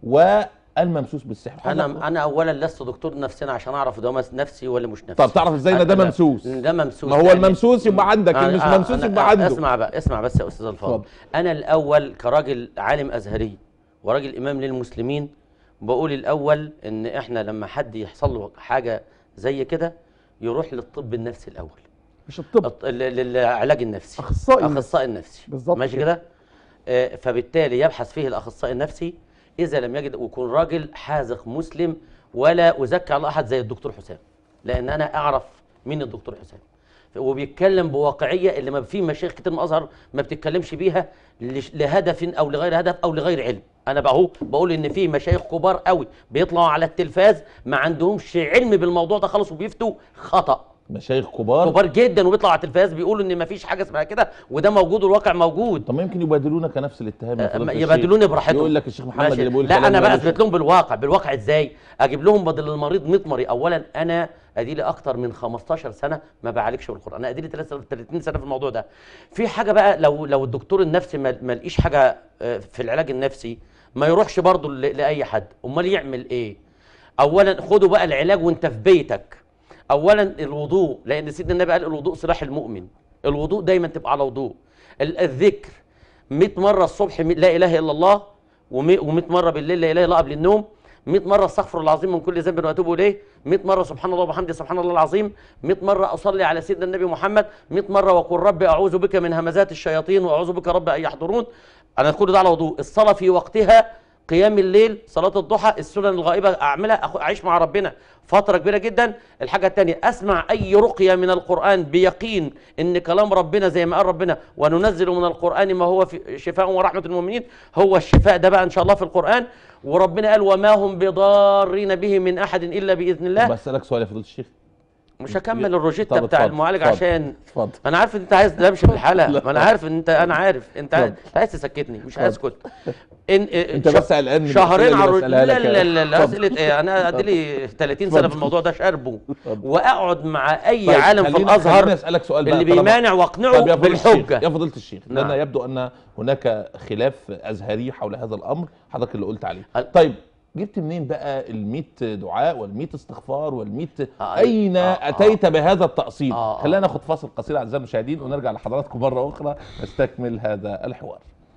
والممسوس بالسحر انا انا اولا لست دكتور نفسنا عشان اعرف ده مس- نفسي ولا مش نفسي طب تعرف ازاي ان ده أنا- ممسوس ده ممسوس ما هو لأن- الممسوس يبقى عندك اللي مش آه، ممسوس أنا- يبقى آه، عنده اسمع بقى اسمع بس يا استاذ الفاضل اتفضل. انا الاول كراجل عالم ازهري وراجل امام للمسلمين بقول الاول ان احنا لما حد يحصل له حاجه زي كده يروح للطب النفسي الاول مش الطب الط- ل- للعلاج النفسي اخصائي النفسي. الاخصائي النفسي بالظبط ماشي كده. كده آه، فبالتالي يبحث فيه الاخصائي النفسي اذا لم يجد ويكون راجل حاذق مسلم ولا ازكي على احد زي الدكتور حسام لان انا اعرف مين الدكتور حسام وبيتكلم بواقعيه اللي ما في مشايخ كتير من الازهر ما بتتكلمش بيها لش- لهدف او لغير هدف او لغير علم انا بقى اهو بقول ان في مشايخ كبار قوي بيطلعوا على التلفاز ما عندهمش علم بالموضوع ده خالص وبيفتوا خطأ مشايخ كبار كبار جدا وبيطلعوا على التلفاز بيقولوا ان ما فيش حاجه اسمها كده وده موجود والواقع موجود طب ما يمكن يبادلونك نفس الاتهام يا أه، فضيلة الشيخ. يبادلوني براحتهم يقول لك الشيخ محمد ماشي. اللي بيقول لا كلام انا ده بقى مش- اثبت لهم بالواقع بالواقع ازاي اجيب لهم بدل المريض 100 مريض اولا انا ادي لي اكتر من 15 سنه ما بعالجش بالقران انا ادي لي 30 سنه في الموضوع ده في حاجه بقى لو لو الدكتور النفسي ما ما لقيش حاجه آه، في العلاج النفسي ما يروحش برضه ل- لاي حد امال يعمل ايه اولا خدوا بقى العلاج وانت في بيتك اولا الوضوء لان سيدنا النبي قال الوضوء سلاح المؤمن الوضوء دايما تبقى على وضوء ال- الذكر 100 مره الصبح م- لا اله الا الله و100 مره بالليل لا اله الا الله قبل النوم 100 مره استغفر الله العظيم من كل ذنب واتوب اليه 100 مره سبحان الله وبحمده سبحان الله العظيم 100 مره اصلي على سيدنا النبي محمد 100 مره وقل ربي اعوذ بك من همزات الشياطين واعوذ بك رب ان يحضرون انا كل ده على وضوء الصلاه في وقتها قيام الليل صلاة الضحى السنن الغائبة أعملها أخ- أعيش مع ربنا فترة كبيرة جدا الحاجة الثانية أسمع أي رقية من القرآن بيقين إن كلام ربنا زي ما قال ربنا وننزل من القرآن ما هو في شفاء ورحمة المؤمنين هو الشفاء ده بقى إن شاء الله في القرآن وربنا قال وما هم بضارين به من أحد إلا بإذن الله بسألك سؤال يا فضيلة الشيخ مش هكمل الروجيتا طب بتاع اتفضل، المعالج اتفضل، عشان اتفضل انا عارف ان انت عايز تمشي في الحلقه لا. ما انا عارف ان انت انا عارف انت اتفضل. انت عايز تسكتني مش اتفضل. هسكت ان انت ش- بس قلقان من شهرين الأسئلة على اللي الرو- بسألها لا لك لا يا- لا لا اتفضل. اسئله ايه انا ادي لي 30 سنه في الموضوع ده شاربه اتفضل. واقعد مع اي طيب، عالم في خليني- الازهر خليني اسالك سؤال بقى اللي طالما- بيمانع طب واقنعه يا فضيلة الشيخ يا بالحجه فضيلة الشيخ لأن نعم. يبدو أن هناك خلاف أزهري حول هذا الأمر حضرتك اللي قلت عليه ال- طيب جبت منين بقى ال100 دعاء وال100 استغفار وال100 آه، أين آه، آه. أتيت بهذا التأصيل آه، آه. خلينا ناخد فاصل قصير أعزائي المشاهدين ونرجع لحضراتكم مرة أخرى نستكمل هذا الحوار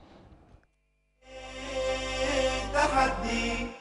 تحدي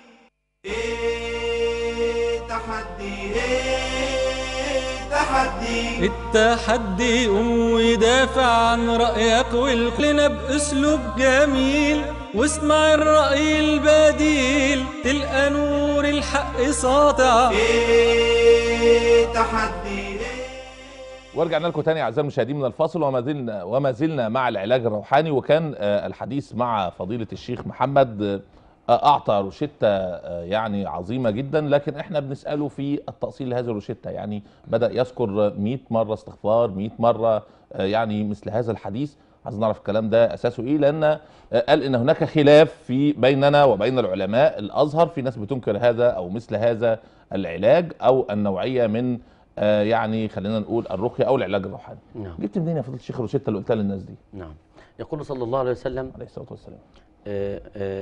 ايه تحدي ايه تحدي التحدي قوم ويدافع عن رأيك والكلنا بأسلوب جميل واسمع الرأي البديل تلقى نور الحق ساطع ايه تحدي ايه ورجعنا لكم تاني اعزائي المشاهدين من الفاصل وما زلنا وما زلنا مع العلاج الروحاني وكان آه، الحديث مع فضيله الشيخ محمد اعطى روشته آه، يعني عظيمه جدا لكن احنا بنساله في التاصيل لهذه الروشته يعني بدا يذكر 100 مره استغفار 100 مره آه، يعني مثل هذا الحديث عايز نعرف الكلام ده اساسه ايه لان آه، قال ان هناك خلاف في بيننا وبين العلماء الازهر في ناس بتنكر هذا او مثل هذا العلاج او النوعيه من آه، يعني خلينا نقول الرقيه او العلاج الروحاني نعم جبت منين يا فضيله الشيخ الروشته اللي قلتها للناس دي نعم يقول صلى الله عليه وسلم عليه الصلاه والسلام آه،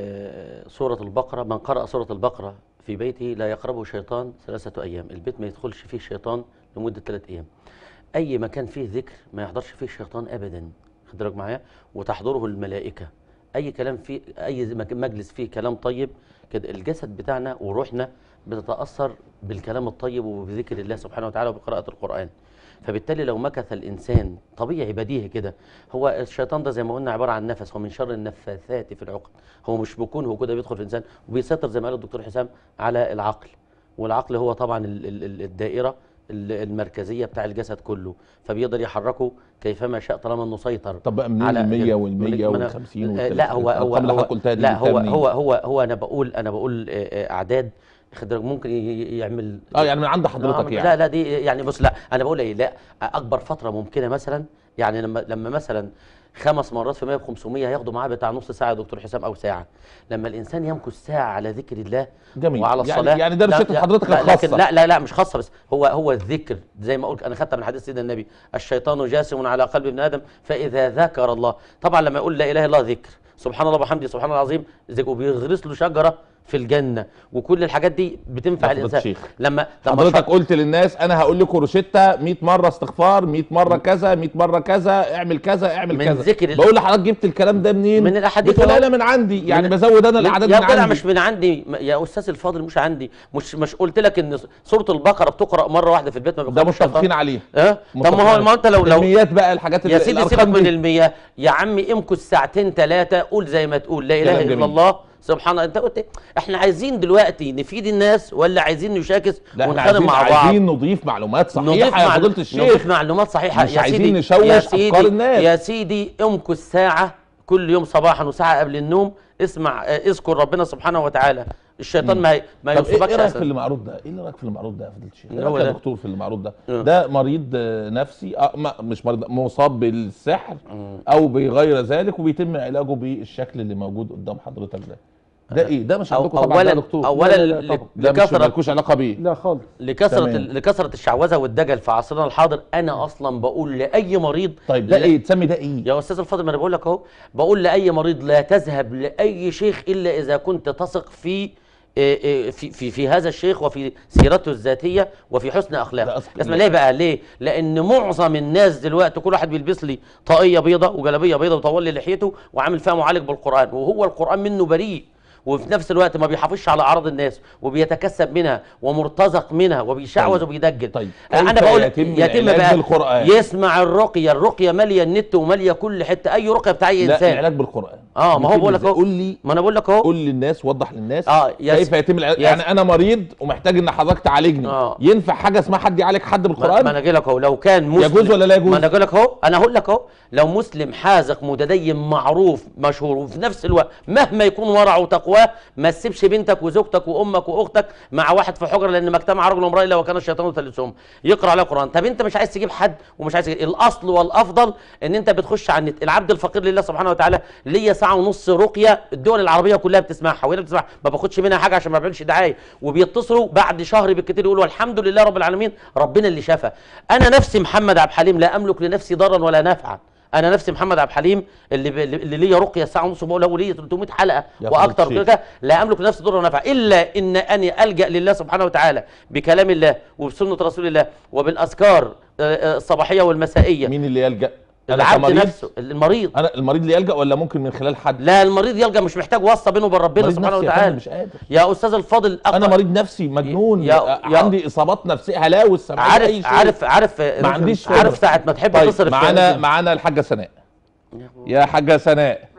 آه، سورة البقرة من قرأ سورة البقرة في بيته لا يقربه شيطان ثلاثة أيام البيت ما يدخلش فيه شيطان لمدة ثلاثة أيام أي مكان فيه ذكر ما يحضرش فيه شيطان أبدا خد بالك معايا وتحضره الملائكة أي كلام فيه أي مك- مجلس فيه كلام طيب كده الجسد بتاعنا وروحنا بتتأثر بالكلام الطيب وبذكر الله سبحانه وتعالى وبقراءة القرآن فبالتالي لو مكث الانسان طبيعي بديهي كده هو الشيطان ده زي ما قلنا عباره عن نفس هو من شر النفاثات في العقد هو مش بيكون هو كده بيدخل في الانسان وبيسيطر زي ما قال الدكتور حسام على العقل والعقل هو طبعا ال- ال- ال- الدائره ال- المركزيه بتاع الجسد كله فبيقدر يحركه كيفما شاء طالما انه سيطر طب بقى منين على- ال 100 وال ما 100 أنا- وال 50 آه، لا هو هو الارقام اللي هو حضرتك قلتها دي لا جبتها هو منين؟ هو هو هو انا بقول انا بقول آه، آه، اعداد خد بالك ممكن ي- ي- يعمل اه يعني من عند آه، حضرتك يعني لا لا دي يعني بص لا انا بقول ايه لا اكبر فتره ممكنه مثلا يعني لما لما مثلا خمس مرات في 100 ب 500 هياخدوا معاه بتاع نص ساعه يا دكتور حسام او ساعه لما الانسان يمكث ساعه على ذكر الله جميل. وعلى يعني- الصلاه يعني ده لا- روشتة لا- حضرتك لا الخاصة. لكن لا لا لا مش خاصه بس هو هو الذكر زي ما قلت انا خدتها من حديث سيدنا النبي الشيطان جاسم على قلب ابن ادم فاذا ذكر الله طبعا لما يقول لا اله الا الله ذكر سبحان الله وبحمده سبحان الله العظيم ذك- وبيغرس له شجره في الجنه وكل الحاجات دي بتنفع يا فضيلة الانسان الشيخ. لما لما حضرتك شخص- قلت للناس انا هقول لكم روشته 100 مره استغفار 100 مره كذا 100 مره كذا اعمل كذا اعمل من كذا ذكر ال- بقول لحضرتك جبت الكلام ده منين من الأحاديث بتقول أهو. انا من عندي يعني من- بزود انا الاعداد يا من جدع عندي مش من عندي م- يا استاذ الفاضل مش عندي مش مش قلت لك ان سوره البقره بتقرا مره واحده في البيت ما ده بيخرجش متفقين شيطان. عليه اه طب متفقين ما هو عليه. ما انت لو لو الميات بقى الحاجات يا اللي- سيدي سيبك الأرقام من دي. المياه يا عمي امكث ساعتين ثلاثه قول زي ما تقول لا اله كلام الا جميل. الله سبحان الله انت قلت إيه؟ احنا عايزين دلوقتي نفيد الناس ولا عايزين نشاكس لا احنا ونتخانق عايزين مع بعض عايزين نضيف معلومات صحيحه يا معلو- فضيله الشيخ نضيف معلومات صحيحه مش يا عايزين سيدي نشوش يا أفكار سيدي الناس. يا سيدي امكث ساعه كل يوم صباحا وساعه قبل النوم اسمع آه، اذكر ربنا سبحانه وتعالى الشيطان ما ي- ما طب ايه يوصفكش إيه رايك في أساساً. اللي معروض ده؟ ايه اللي رايك في اللي معروض ده يا فضيله الشيخ؟ اللي ايه هو رايك يا ده؟ دكتور في اللي معروض ده؟ آه. ده مريض آه، نفسي آه ما مش مريض مصاب بالسحر او بغير ذلك وبيتم علاجه بالشكل اللي موجود قدام حضرتك ده. ده ايه؟ ده مش أو عندكم طبعا ده اولا يا دكتور اولا لا، لا، ل- طبعا. ده مش لكثره مالكوش علاقه بيه لا خالص لكثره تمام. ال- لكثره الشعوذه والدجل في عصرنا الحاضر انا اصلا بقول لاي مريض طيب ده لا- ايه؟ تسمي ده ايه؟ يا استاذ الفاضل ما انا بقول لك اهو بقول لاي مريض لا تذهب لاي شيخ الا اذا كنت تثق في إيه إيه في في في هذا الشيخ وفي سيرته الذاتيه وفي حسن ده اخلاقه أصل- اسمع ليه بقى ليه لان معظم الناس دلوقتي كل واحد بيلبس لي طاقيه بيضه وجلابيه بيضه وطول لي لحيته وعامل فيها معالج بالقران وهو القران منه بريء وفي نفس الوقت ما بيحافظش على اعراض الناس وبيتكسب منها ومرتزق منها وبيشعوذ طيب. وبيدجل طيب. انا كيف بقول يتم يتم العلاج بقى بالقرآن؟ يسمع الرقيه الرقيه ماليه النت وماليه كل حته اي رقيه بتاع اي لا انسان العلاج بالقران اه ما هو بيتم بقول لك إزاي؟ اهو قول لي ما انا بقول لك اهو قول للناس وضح للناس اه يس- كيف يتم العلاج يس- يعني انا مريض ومحتاج ان حضرتك تعالجني آه. ينفع حاجه اسمها حد يعالج حد ما بالقران ما انا اجي لك اهو لو كان مسلم يجوز ولا لا يجوز؟ ما انا اجي لك اهو انا هقول لك اهو لو مسلم حاذق متدين معروف مشهور وفي نفس الوقت مهما يكون ورعه وتقواه ما تسيبش بنتك وزوجتك وامك واختك مع واحد في حجره لان ما اجتمع رجل وامراه الا وكان الشيطان ثالثهم يقرا عليه القران طب انت مش عايز تجيب حد ومش عايز تجيب. الاصل والافضل ان انت بتخش على النت العبد الفقير لله سبحانه وتعالى ليا ساعه ونص رقيه الدول العربيه كلها بتسمعها وهنا بتسمعها ما باخدش منها حاجه عشان ما بعملش دعايه وبيتصلوا بعد شهر بالكتير يقولوا الحمد لله رب العالمين ربنا اللي شفى انا نفسي محمد عبد الحليم لا املك لنفسي ضرا ولا نفعا انا نفسي محمد عبد الحليم اللي ب... اللي ليا رقيه ساعه ونص بقول له ليا 300 حلقه يا واكتر فضيلة كده لا املك لنفسي ضرا ولا نفعا الا ان اني الجا لله سبحانه وتعالى بكلام الله وبسنه رسول الله وبالاذكار آه، آه، الصباحيه والمسائيه مين اللي يلجا انا العبد كمريض نفسه المريض انا المريض اللي يلجا ولا ممكن من خلال حد لا المريض يلجا مش محتاج واسطه بينه وبين ربنا مريض سبحانه نفسي يا فندم وتعالى مش قادر يا استاذ الفاضل انا أقرأ- مريض نفسي مجنون يا- يا- عندي اصابات نفسيه هلاوس سمعيه أي عارف شيء. عارف عارف ما عنديش عارف خبرة. ساعه ما تحب طيب تصرف معانا معانا الحاجه سناء يا حاجه سناء ايوه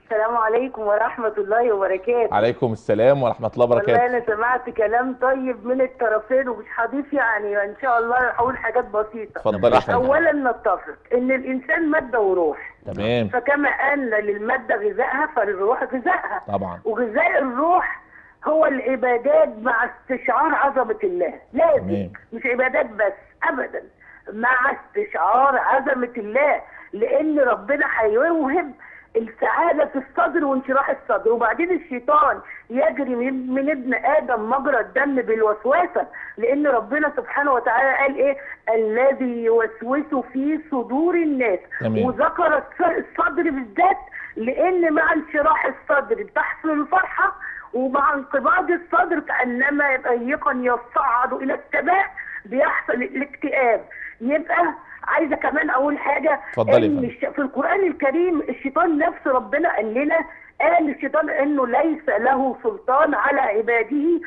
السلام عليكم ورحمة الله وبركاته عليكم السلام ورحمه الله والله وبركاته أنا سمعت كلام طيب من الطرفين ومش هضيف يعني إن شاء الله هقول حاجات بسيطة اتفضلي يا فندم أولا نتفق إن الإنسان مادة وروح تمام فكما أن للمادة غذائها فللروح غذائها طبعا وغذاء الروح هو العبادات مع استشعار عظمة الله لازم تمام. مش عبادات بس أبدا مع استشعار عظمة الله لأن ربنا هيوهب السعادة في الصدر وانشراح الصدر وبعدين الشيطان يجري من, من ابن آدم مجرى الدم بالوسوسة لأن ربنا سبحانه وتعالى قال إيه الذي يوسوس في صدور الناس تمام. وذكر الص- الصدر بالذات لأن مع انشراح الصدر تحصل الفرحة ومع انقباض الصدر كأنما ضيقا يصعد إلى السماء بيحصل الاكتئاب يبقى عايزة كمان أقول حاجة اتفضلي يا إن فندم. الش- في القرآن الكريم الشيطان نفسه ربنا قال لنا قال الشيطان انه ليس له سلطان على عباده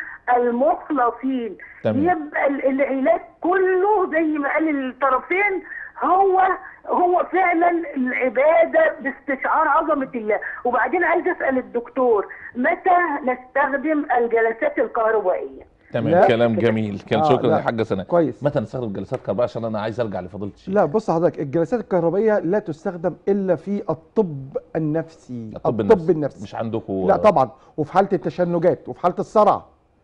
المخلصين تمام. يبقى ال- العلاج كله زي ما قال الطرفين هو هو فعلا العباده باستشعار عظمه الله وبعدين عايز اسال الدكتور متى نستخدم الجلسات الكهربائيه تمام لا. كلام جميل كان آه، شكرا لا. يا حاجه سناء كويس. متى نستخدم جلسات كهرباء عشان انا عايز ارجع لفضيله الشيخ لا بص حضرتك الجلسات الكهربائيه لا تستخدم الا في الطب النفسي الطب الطب النفسي. النفسي مش عندكم لا طبعا وفي حاله التشنجات وفي حاله الصرع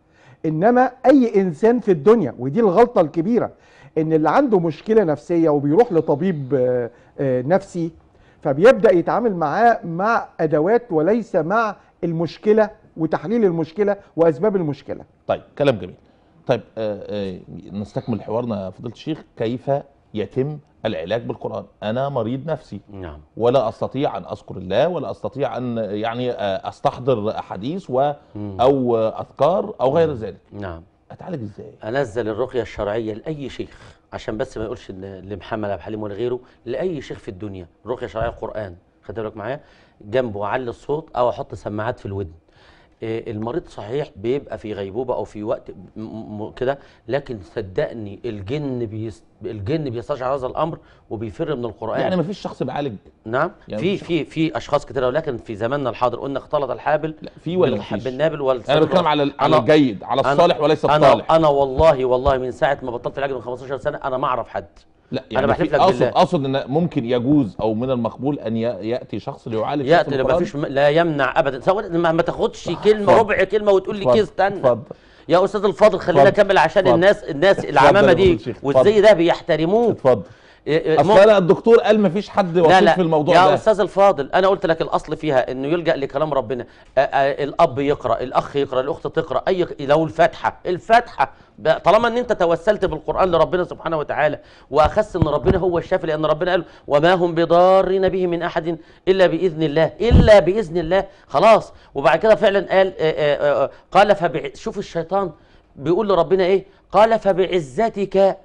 انما اي انسان في الدنيا ودي الغلطه الكبيره ان اللي عنده مشكله نفسيه وبيروح لطبيب آه، آه، نفسي فبيبدا يتعامل معاه مع ادوات وليس مع المشكله وتحليل المشكله واسباب المشكله طيب كلام جميل طيب آه آه نستكمل حوارنا يا فضيله الشيخ كيف يتم العلاج بالقران انا مريض نفسي نعم ولا استطيع ان اذكر الله ولا استطيع ان يعني آه، استحضر احاديث و او آه، اذكار او غير ذلك نعم اتعالج ازاي انزل الرقيه الشرعيه لاي شيخ عشان بس ما يقولش إن لمحمد عبد الحليم ولا غيره لاي شيخ في الدنيا الرقيه الشرعيه قران خد بالك معايا جنبه اعلي الصوت او احط سماعات في الودن إيه، المريض صحيح بيبقى في غيبوبه او في وقت م- م- كده لكن صدقني الجن بيس الجن بيستشعر هذا الامر وبيفر من القران يعني ما فيش شخص بيعالج نعم يعني في مفيش- في في اشخاص كتير ولكن في زماننا الحاضر قلنا اختلط الحابل لا في ولا بالح- مفيش بالنابل انا والسلم بتكلم على على أنا- الجيد على أنا- الصالح وليس انا الطالح انا والله والله من ساعه ما بطلت العلاج من 15 سنه انا ما اعرف حد لا أنا يعني بحلف في لك اقصد بالله. اقصد ان ممكن يجوز او من المقبول ان ي- ياتي شخص ليعالج شخص ياتي ما بالقرآن؟ فيش لا يمنع ابدا سواء ما, ما تاخدش كلمه اتفضل. ربع كلمه وتقول لي اتفضل، كده استنى اتفضل. يا استاذ الفاضل خلينا اتفضل. نكمل عشان اتفضل. الناس الناس اتفضل العمامه يا دي فضيلة الشيخ، والزي اتفضل. ده بيحترموه اتفضل إيه، إيه، اصل ممكن- انا الدكتور قال ما فيش حد لا وسيط لا في الموضوع يا ده استاذ الفاضل انا قلت لك الاصل فيها انه يلجا لكلام ربنا آه، آه، الاب يقرا الاخ يقرا الاخت تقرا اي لو الفاتحه الفاتحه ب- طالما ان انت توسلت بالقران لربنا سبحانه وتعالى واخذت ان ربنا هو الشافي لان ربنا قال وما هم بضارين به من احد الا باذن الله الا باذن الله خلاص وبعد كده فعلا قال آه، آه، آه، قال فبع... شوف الشيطان بيقول لربنا ايه قال فبعزتك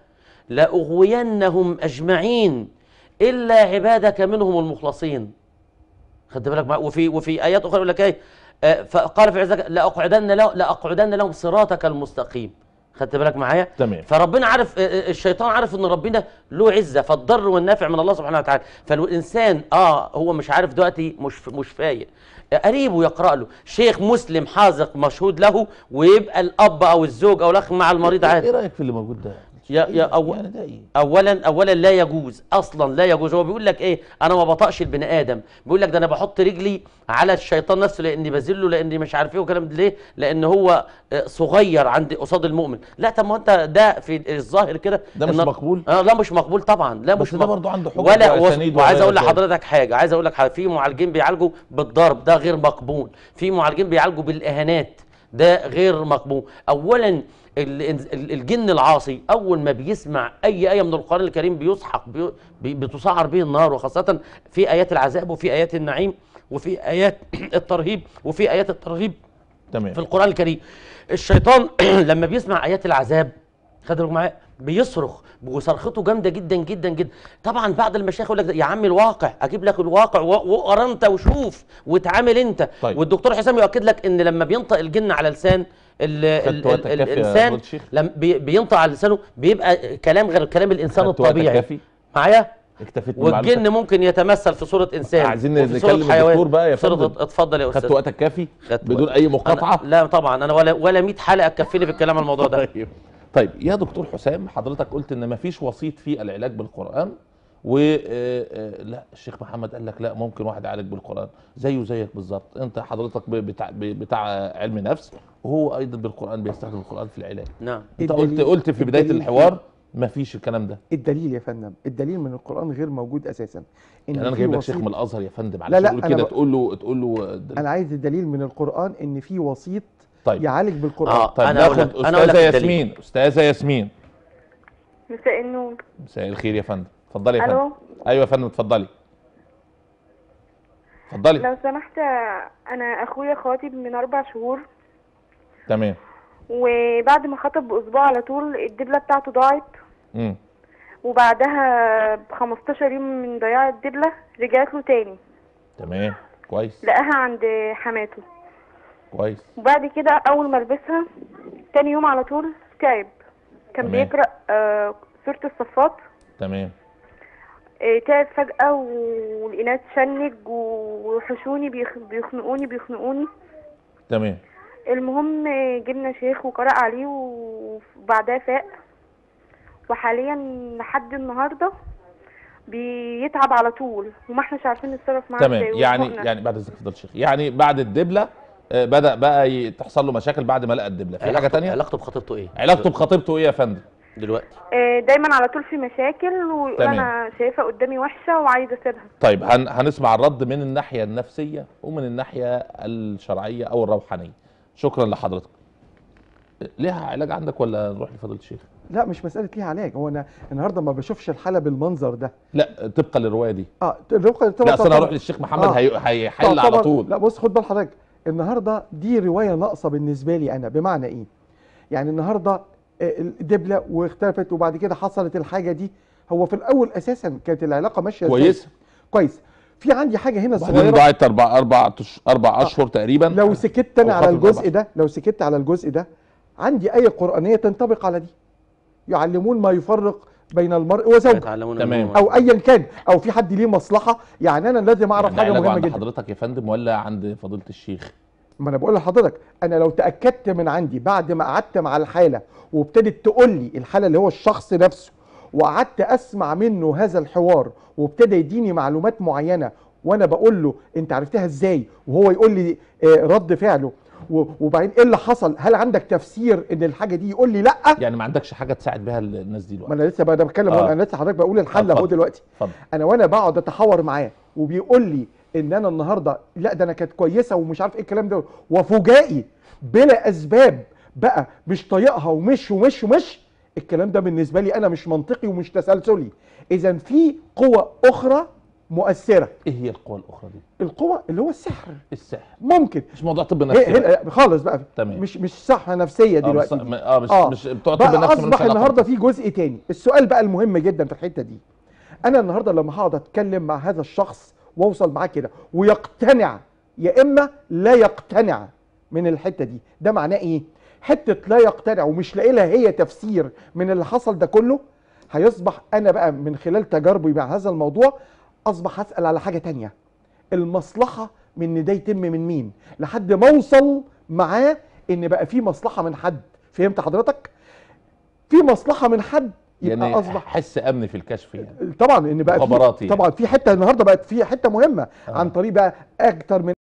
لاغوينهم اجمعين الا عبادك منهم المخلصين خد بالك مع- وفي وفي ايات اخرى يقول لك ايه آه، فقال في عزك لاقعدن له لاقعدن لهم صراطك المستقيم خدت بالك معايا تمام. فربنا عارف آه، آه، الشيطان عارف ان ربنا له عزه فالضر والنافع من الله سبحانه وتعالى فالانسان اه هو مش عارف دلوقتي مش مش فايق آه، قريبه يقرا له شيخ مسلم حاذق مشهود له ويبقى الاب او الزوج او الاخ مع المريض ايه عادي رايك في اللي موجود ده يا يا يعني أول ده ايه اولا اولا لا يجوز اصلا لا يجوز هو بيقول لك ايه انا ما بطأش البني ادم بيقول لك ده انا بحط رجلي على الشيطان نفسه لاني بذله لاني مش عارف ايه وكلام ده ليه لان هو آه، صغير عند قصاد المؤمن لا طب ما هو انت ده في الظاهر كده ده مش إن- مقبول؟ اه لا مش مقبول طبعا لا بس مش ده مقبول. برضه عنده حجج ولا وأسانيد وعايز وغير اقول ذلك. لحضرتك حاجه عايز اقول لك حاجه في معالجين بيعالجوا بالضرب ده غير مقبول في معالجين بيعالجوا بالاهانات ده غير مقبول اولا ال- ال- الجن العاصي اول ما بيسمع اي ايه من القران الكريم بيسحق بي- بي- بتسعر به النار وخاصه في ايات العذاب وفي ايات النعيم وفي ايات الترهيب وفي ايات الترهيب تمام في القران الكريم الشيطان لما بيسمع ايات العذاب خدوا معايا بيصرخ وصرخته جامده جدا جدا جدا طبعا بعض المشايخ يقول لك يا عم الواقع اجيب لك الواقع و- واقرا انت وشوف وتعامل انت طيب. والدكتور حسام يؤكد لك ان لما بينطق الجن على لسان ال ال خدت وقتك ال كافي يا الانسان فضيلة الشيخ؟ لما بي- بينطق على لسانه بيبقى كلام غير كلام الانسان خدت وقتك الطبيعي كافي؟ معايا اكتفيت بالمعلومات. والجن ممكن يتمثل في صوره انسان عايزين وفي صورة نكلم حيوان، الدكتور بقى يا في صورة- فندم. اتفضل يا استاذ خدت وقتك كافي خدت بدون وقت. اي أنا- مقاطعه لا طبعا انا ولا ولا 100 حلقه تكفيني في الكلام عن الموضوع ده طيب طيب يا دكتور حسام حضرتك قلت ان مفيش وسيط في العلاج بالقران و آه، آه، لا الشيخ محمد قال لك لا ممكن واحد يعالج بالقران زيه زيك بالظبط انت حضرتك ب- بتاع ب- بتاع علم نفس وهو ايضا بالقران بيستخدم القران في العلاج نعم انت قلت الدليل- قلت في بدايه الدليل الحوار مفيش الكلام ده الدليل يا فندم الدليل من القرآن غير موجود أساسا إن يعني انا في جايب لك وسيط- شيخ من الازهر يا فندم لا، علشان لا، تقول أنا كده ب- تقول له تقول له دل- أنا عايز الدليل من القرآن إن في وسيط طيب يعالج بالقرآن آه. طيب أنا أقول ناخد لك- أنا أقول لك استاذه الدليل. ياسمين استاذه ياسمين مساء النور مساء الخير يا فندم اتفضلي يا فندم الو ايوه يا فندم اتفضلي اتفضلي لو سمحت انا اخويا خاطب من اربع شهور تمام وبعد ما خطب باسبوع على طول الدبله بتاعته ضاعت امم وبعدها ب 15 يوم من ضياع الدبله رجعت له تاني تمام كويس لقاها عند حماته كويس وبعد كده اول ما لبسها تاني يوم على طول تعب كان تمام. بيقرا آه، سوره الصفات تمام آه، تعب فجاه والإناث تشنج وحشوني بيخ- بيخنقوني بيخنقوني تمام المهم جبنا شيخ وقرأ عليه وبعدها فاق وحاليا لحد النهارده بيتعب على طول وما احناش عارفين نتصرف معاه تمام ازاي يعني وزهقنا. يعني بعد اذنك فضل الشيخ يعني بعد الدبله آه، بدا بقى ي- تحصل له مشاكل بعد ما لقى الدبله في حاجه علاقته- تانية علاقته بخطيبته ايه؟ علاقته بخطيبته ايه يا فندم دلوقتي آه، دايما على طول في مشاكل ويقول تمام. انا شايفها قدامي وحشه وعايزه اسيبها طيب هن هنسمع الرد من الناحيه النفسيه ومن الناحيه الشرعيه او الروحانيه شكرا لحضرتك ليها علاج عندك ولا نروح لفضيله الشيخ لا مش مسألة ليها علاج هو أنا النهاردة ما بشوفش الحالة بالمنظر ده لا طبقا للروايه دي اه الرقية طبعا لا اصل انا طبعاً- هروح للشيخ محمد آه. هي- هيحل طبعاً- على طول لا بص خد بال حضرتك النهارده دي روايه ناقصه بالنسبه لي انا بمعنى ايه؟ يعني النهارده آه، الدبله واختلفت وبعد كده حصلت الحاجه دي هو في الاول اساسا كانت العلاقه ماشيه إزاي؟ كويس كويس في عندي حاجه هنا وبعدين صغيره ضاعت اربع اربع أش- اربع اشهر تقريبا لو سكت انا أو على خاطب الجزء أربع. ده لو سكت على الجزء ده عندي ايه قرانيه تنطبق على دي يعلمون ما يفرق بين المرء وزوجه يتعلمون تمام. منهما. او ايا كان او في حد ليه مصلحه يعني انا لازم اعرف يعني حاجه علاجه مهمه عند جدا حضرتك يا فندم ولا عند فضيله الشيخ ما انا بقول لحضرتك انا لو تاكدت من عندي بعد ما قعدت مع الحاله وابتدت تقول لي الحاله اللي هو الشخص نفسه وقعدت اسمع منه هذا الحوار وابتدى يديني معلومات معينه وانا بقول له انت عرفتها ازاي وهو يقول لي آه، رد فعله و- وبعدين ايه اللي حصل هل عندك تفسير ان الحاجه دي يقول لي لا يعني ما عندكش حاجه تساعد بها الناس دي ما دلوقتي انا لسه بقى ده بتكلم آه. انا لسه حضرتك بقول الحل آه، اهو اتفضل. دلوقتي اتفضل انا وانا بقعد اتحاور معاه وبيقول لي ان انا النهارده لا ده انا كانت كويسه ومش عارف ايه الكلام ده وفجائي بلا اسباب بقى مش طايقها ومش ومش ومش الكلام ده بالنسبه لي انا مش منطقي ومش تسلسلي اذا في قوه اخرى مؤثره ايه هي القوى الاخرى دي القوه اللي هو السحر السحر ممكن مش موضوع طب هي نفسي بقى. هي خالص بقى تمام. مش مش صحه نفسيه اه دلوقتي مش دي. اه مش, آه. مش بتوع طب بقى نفسي ملوش اصبح علاقة. النهارده في جزء تاني السؤال بقى المهم جدا في الحته دي انا النهارده لما هقعد اتكلم مع هذا الشخص واوصل معاه كده ويقتنع يا اما لا يقتنع من الحته دي ده معناه ايه حته لا يقتنع ومش لاقي لها هي تفسير من اللي حصل ده كله هيصبح انا بقى من خلال تجاربي مع هذا الموضوع اصبح اسال على حاجه تانية المصلحه من ان ده يتم من مين لحد ما اوصل معاه ان بقى في مصلحه من حد فهمت حضرتك في مصلحه من حد يبقى يعني اصبح حس امن في الكشف يعني طبعا ان بقى مخابراتي في طبعا في حته النهارده بقت في حته مهمه آه. عن طريق بقى اكتر من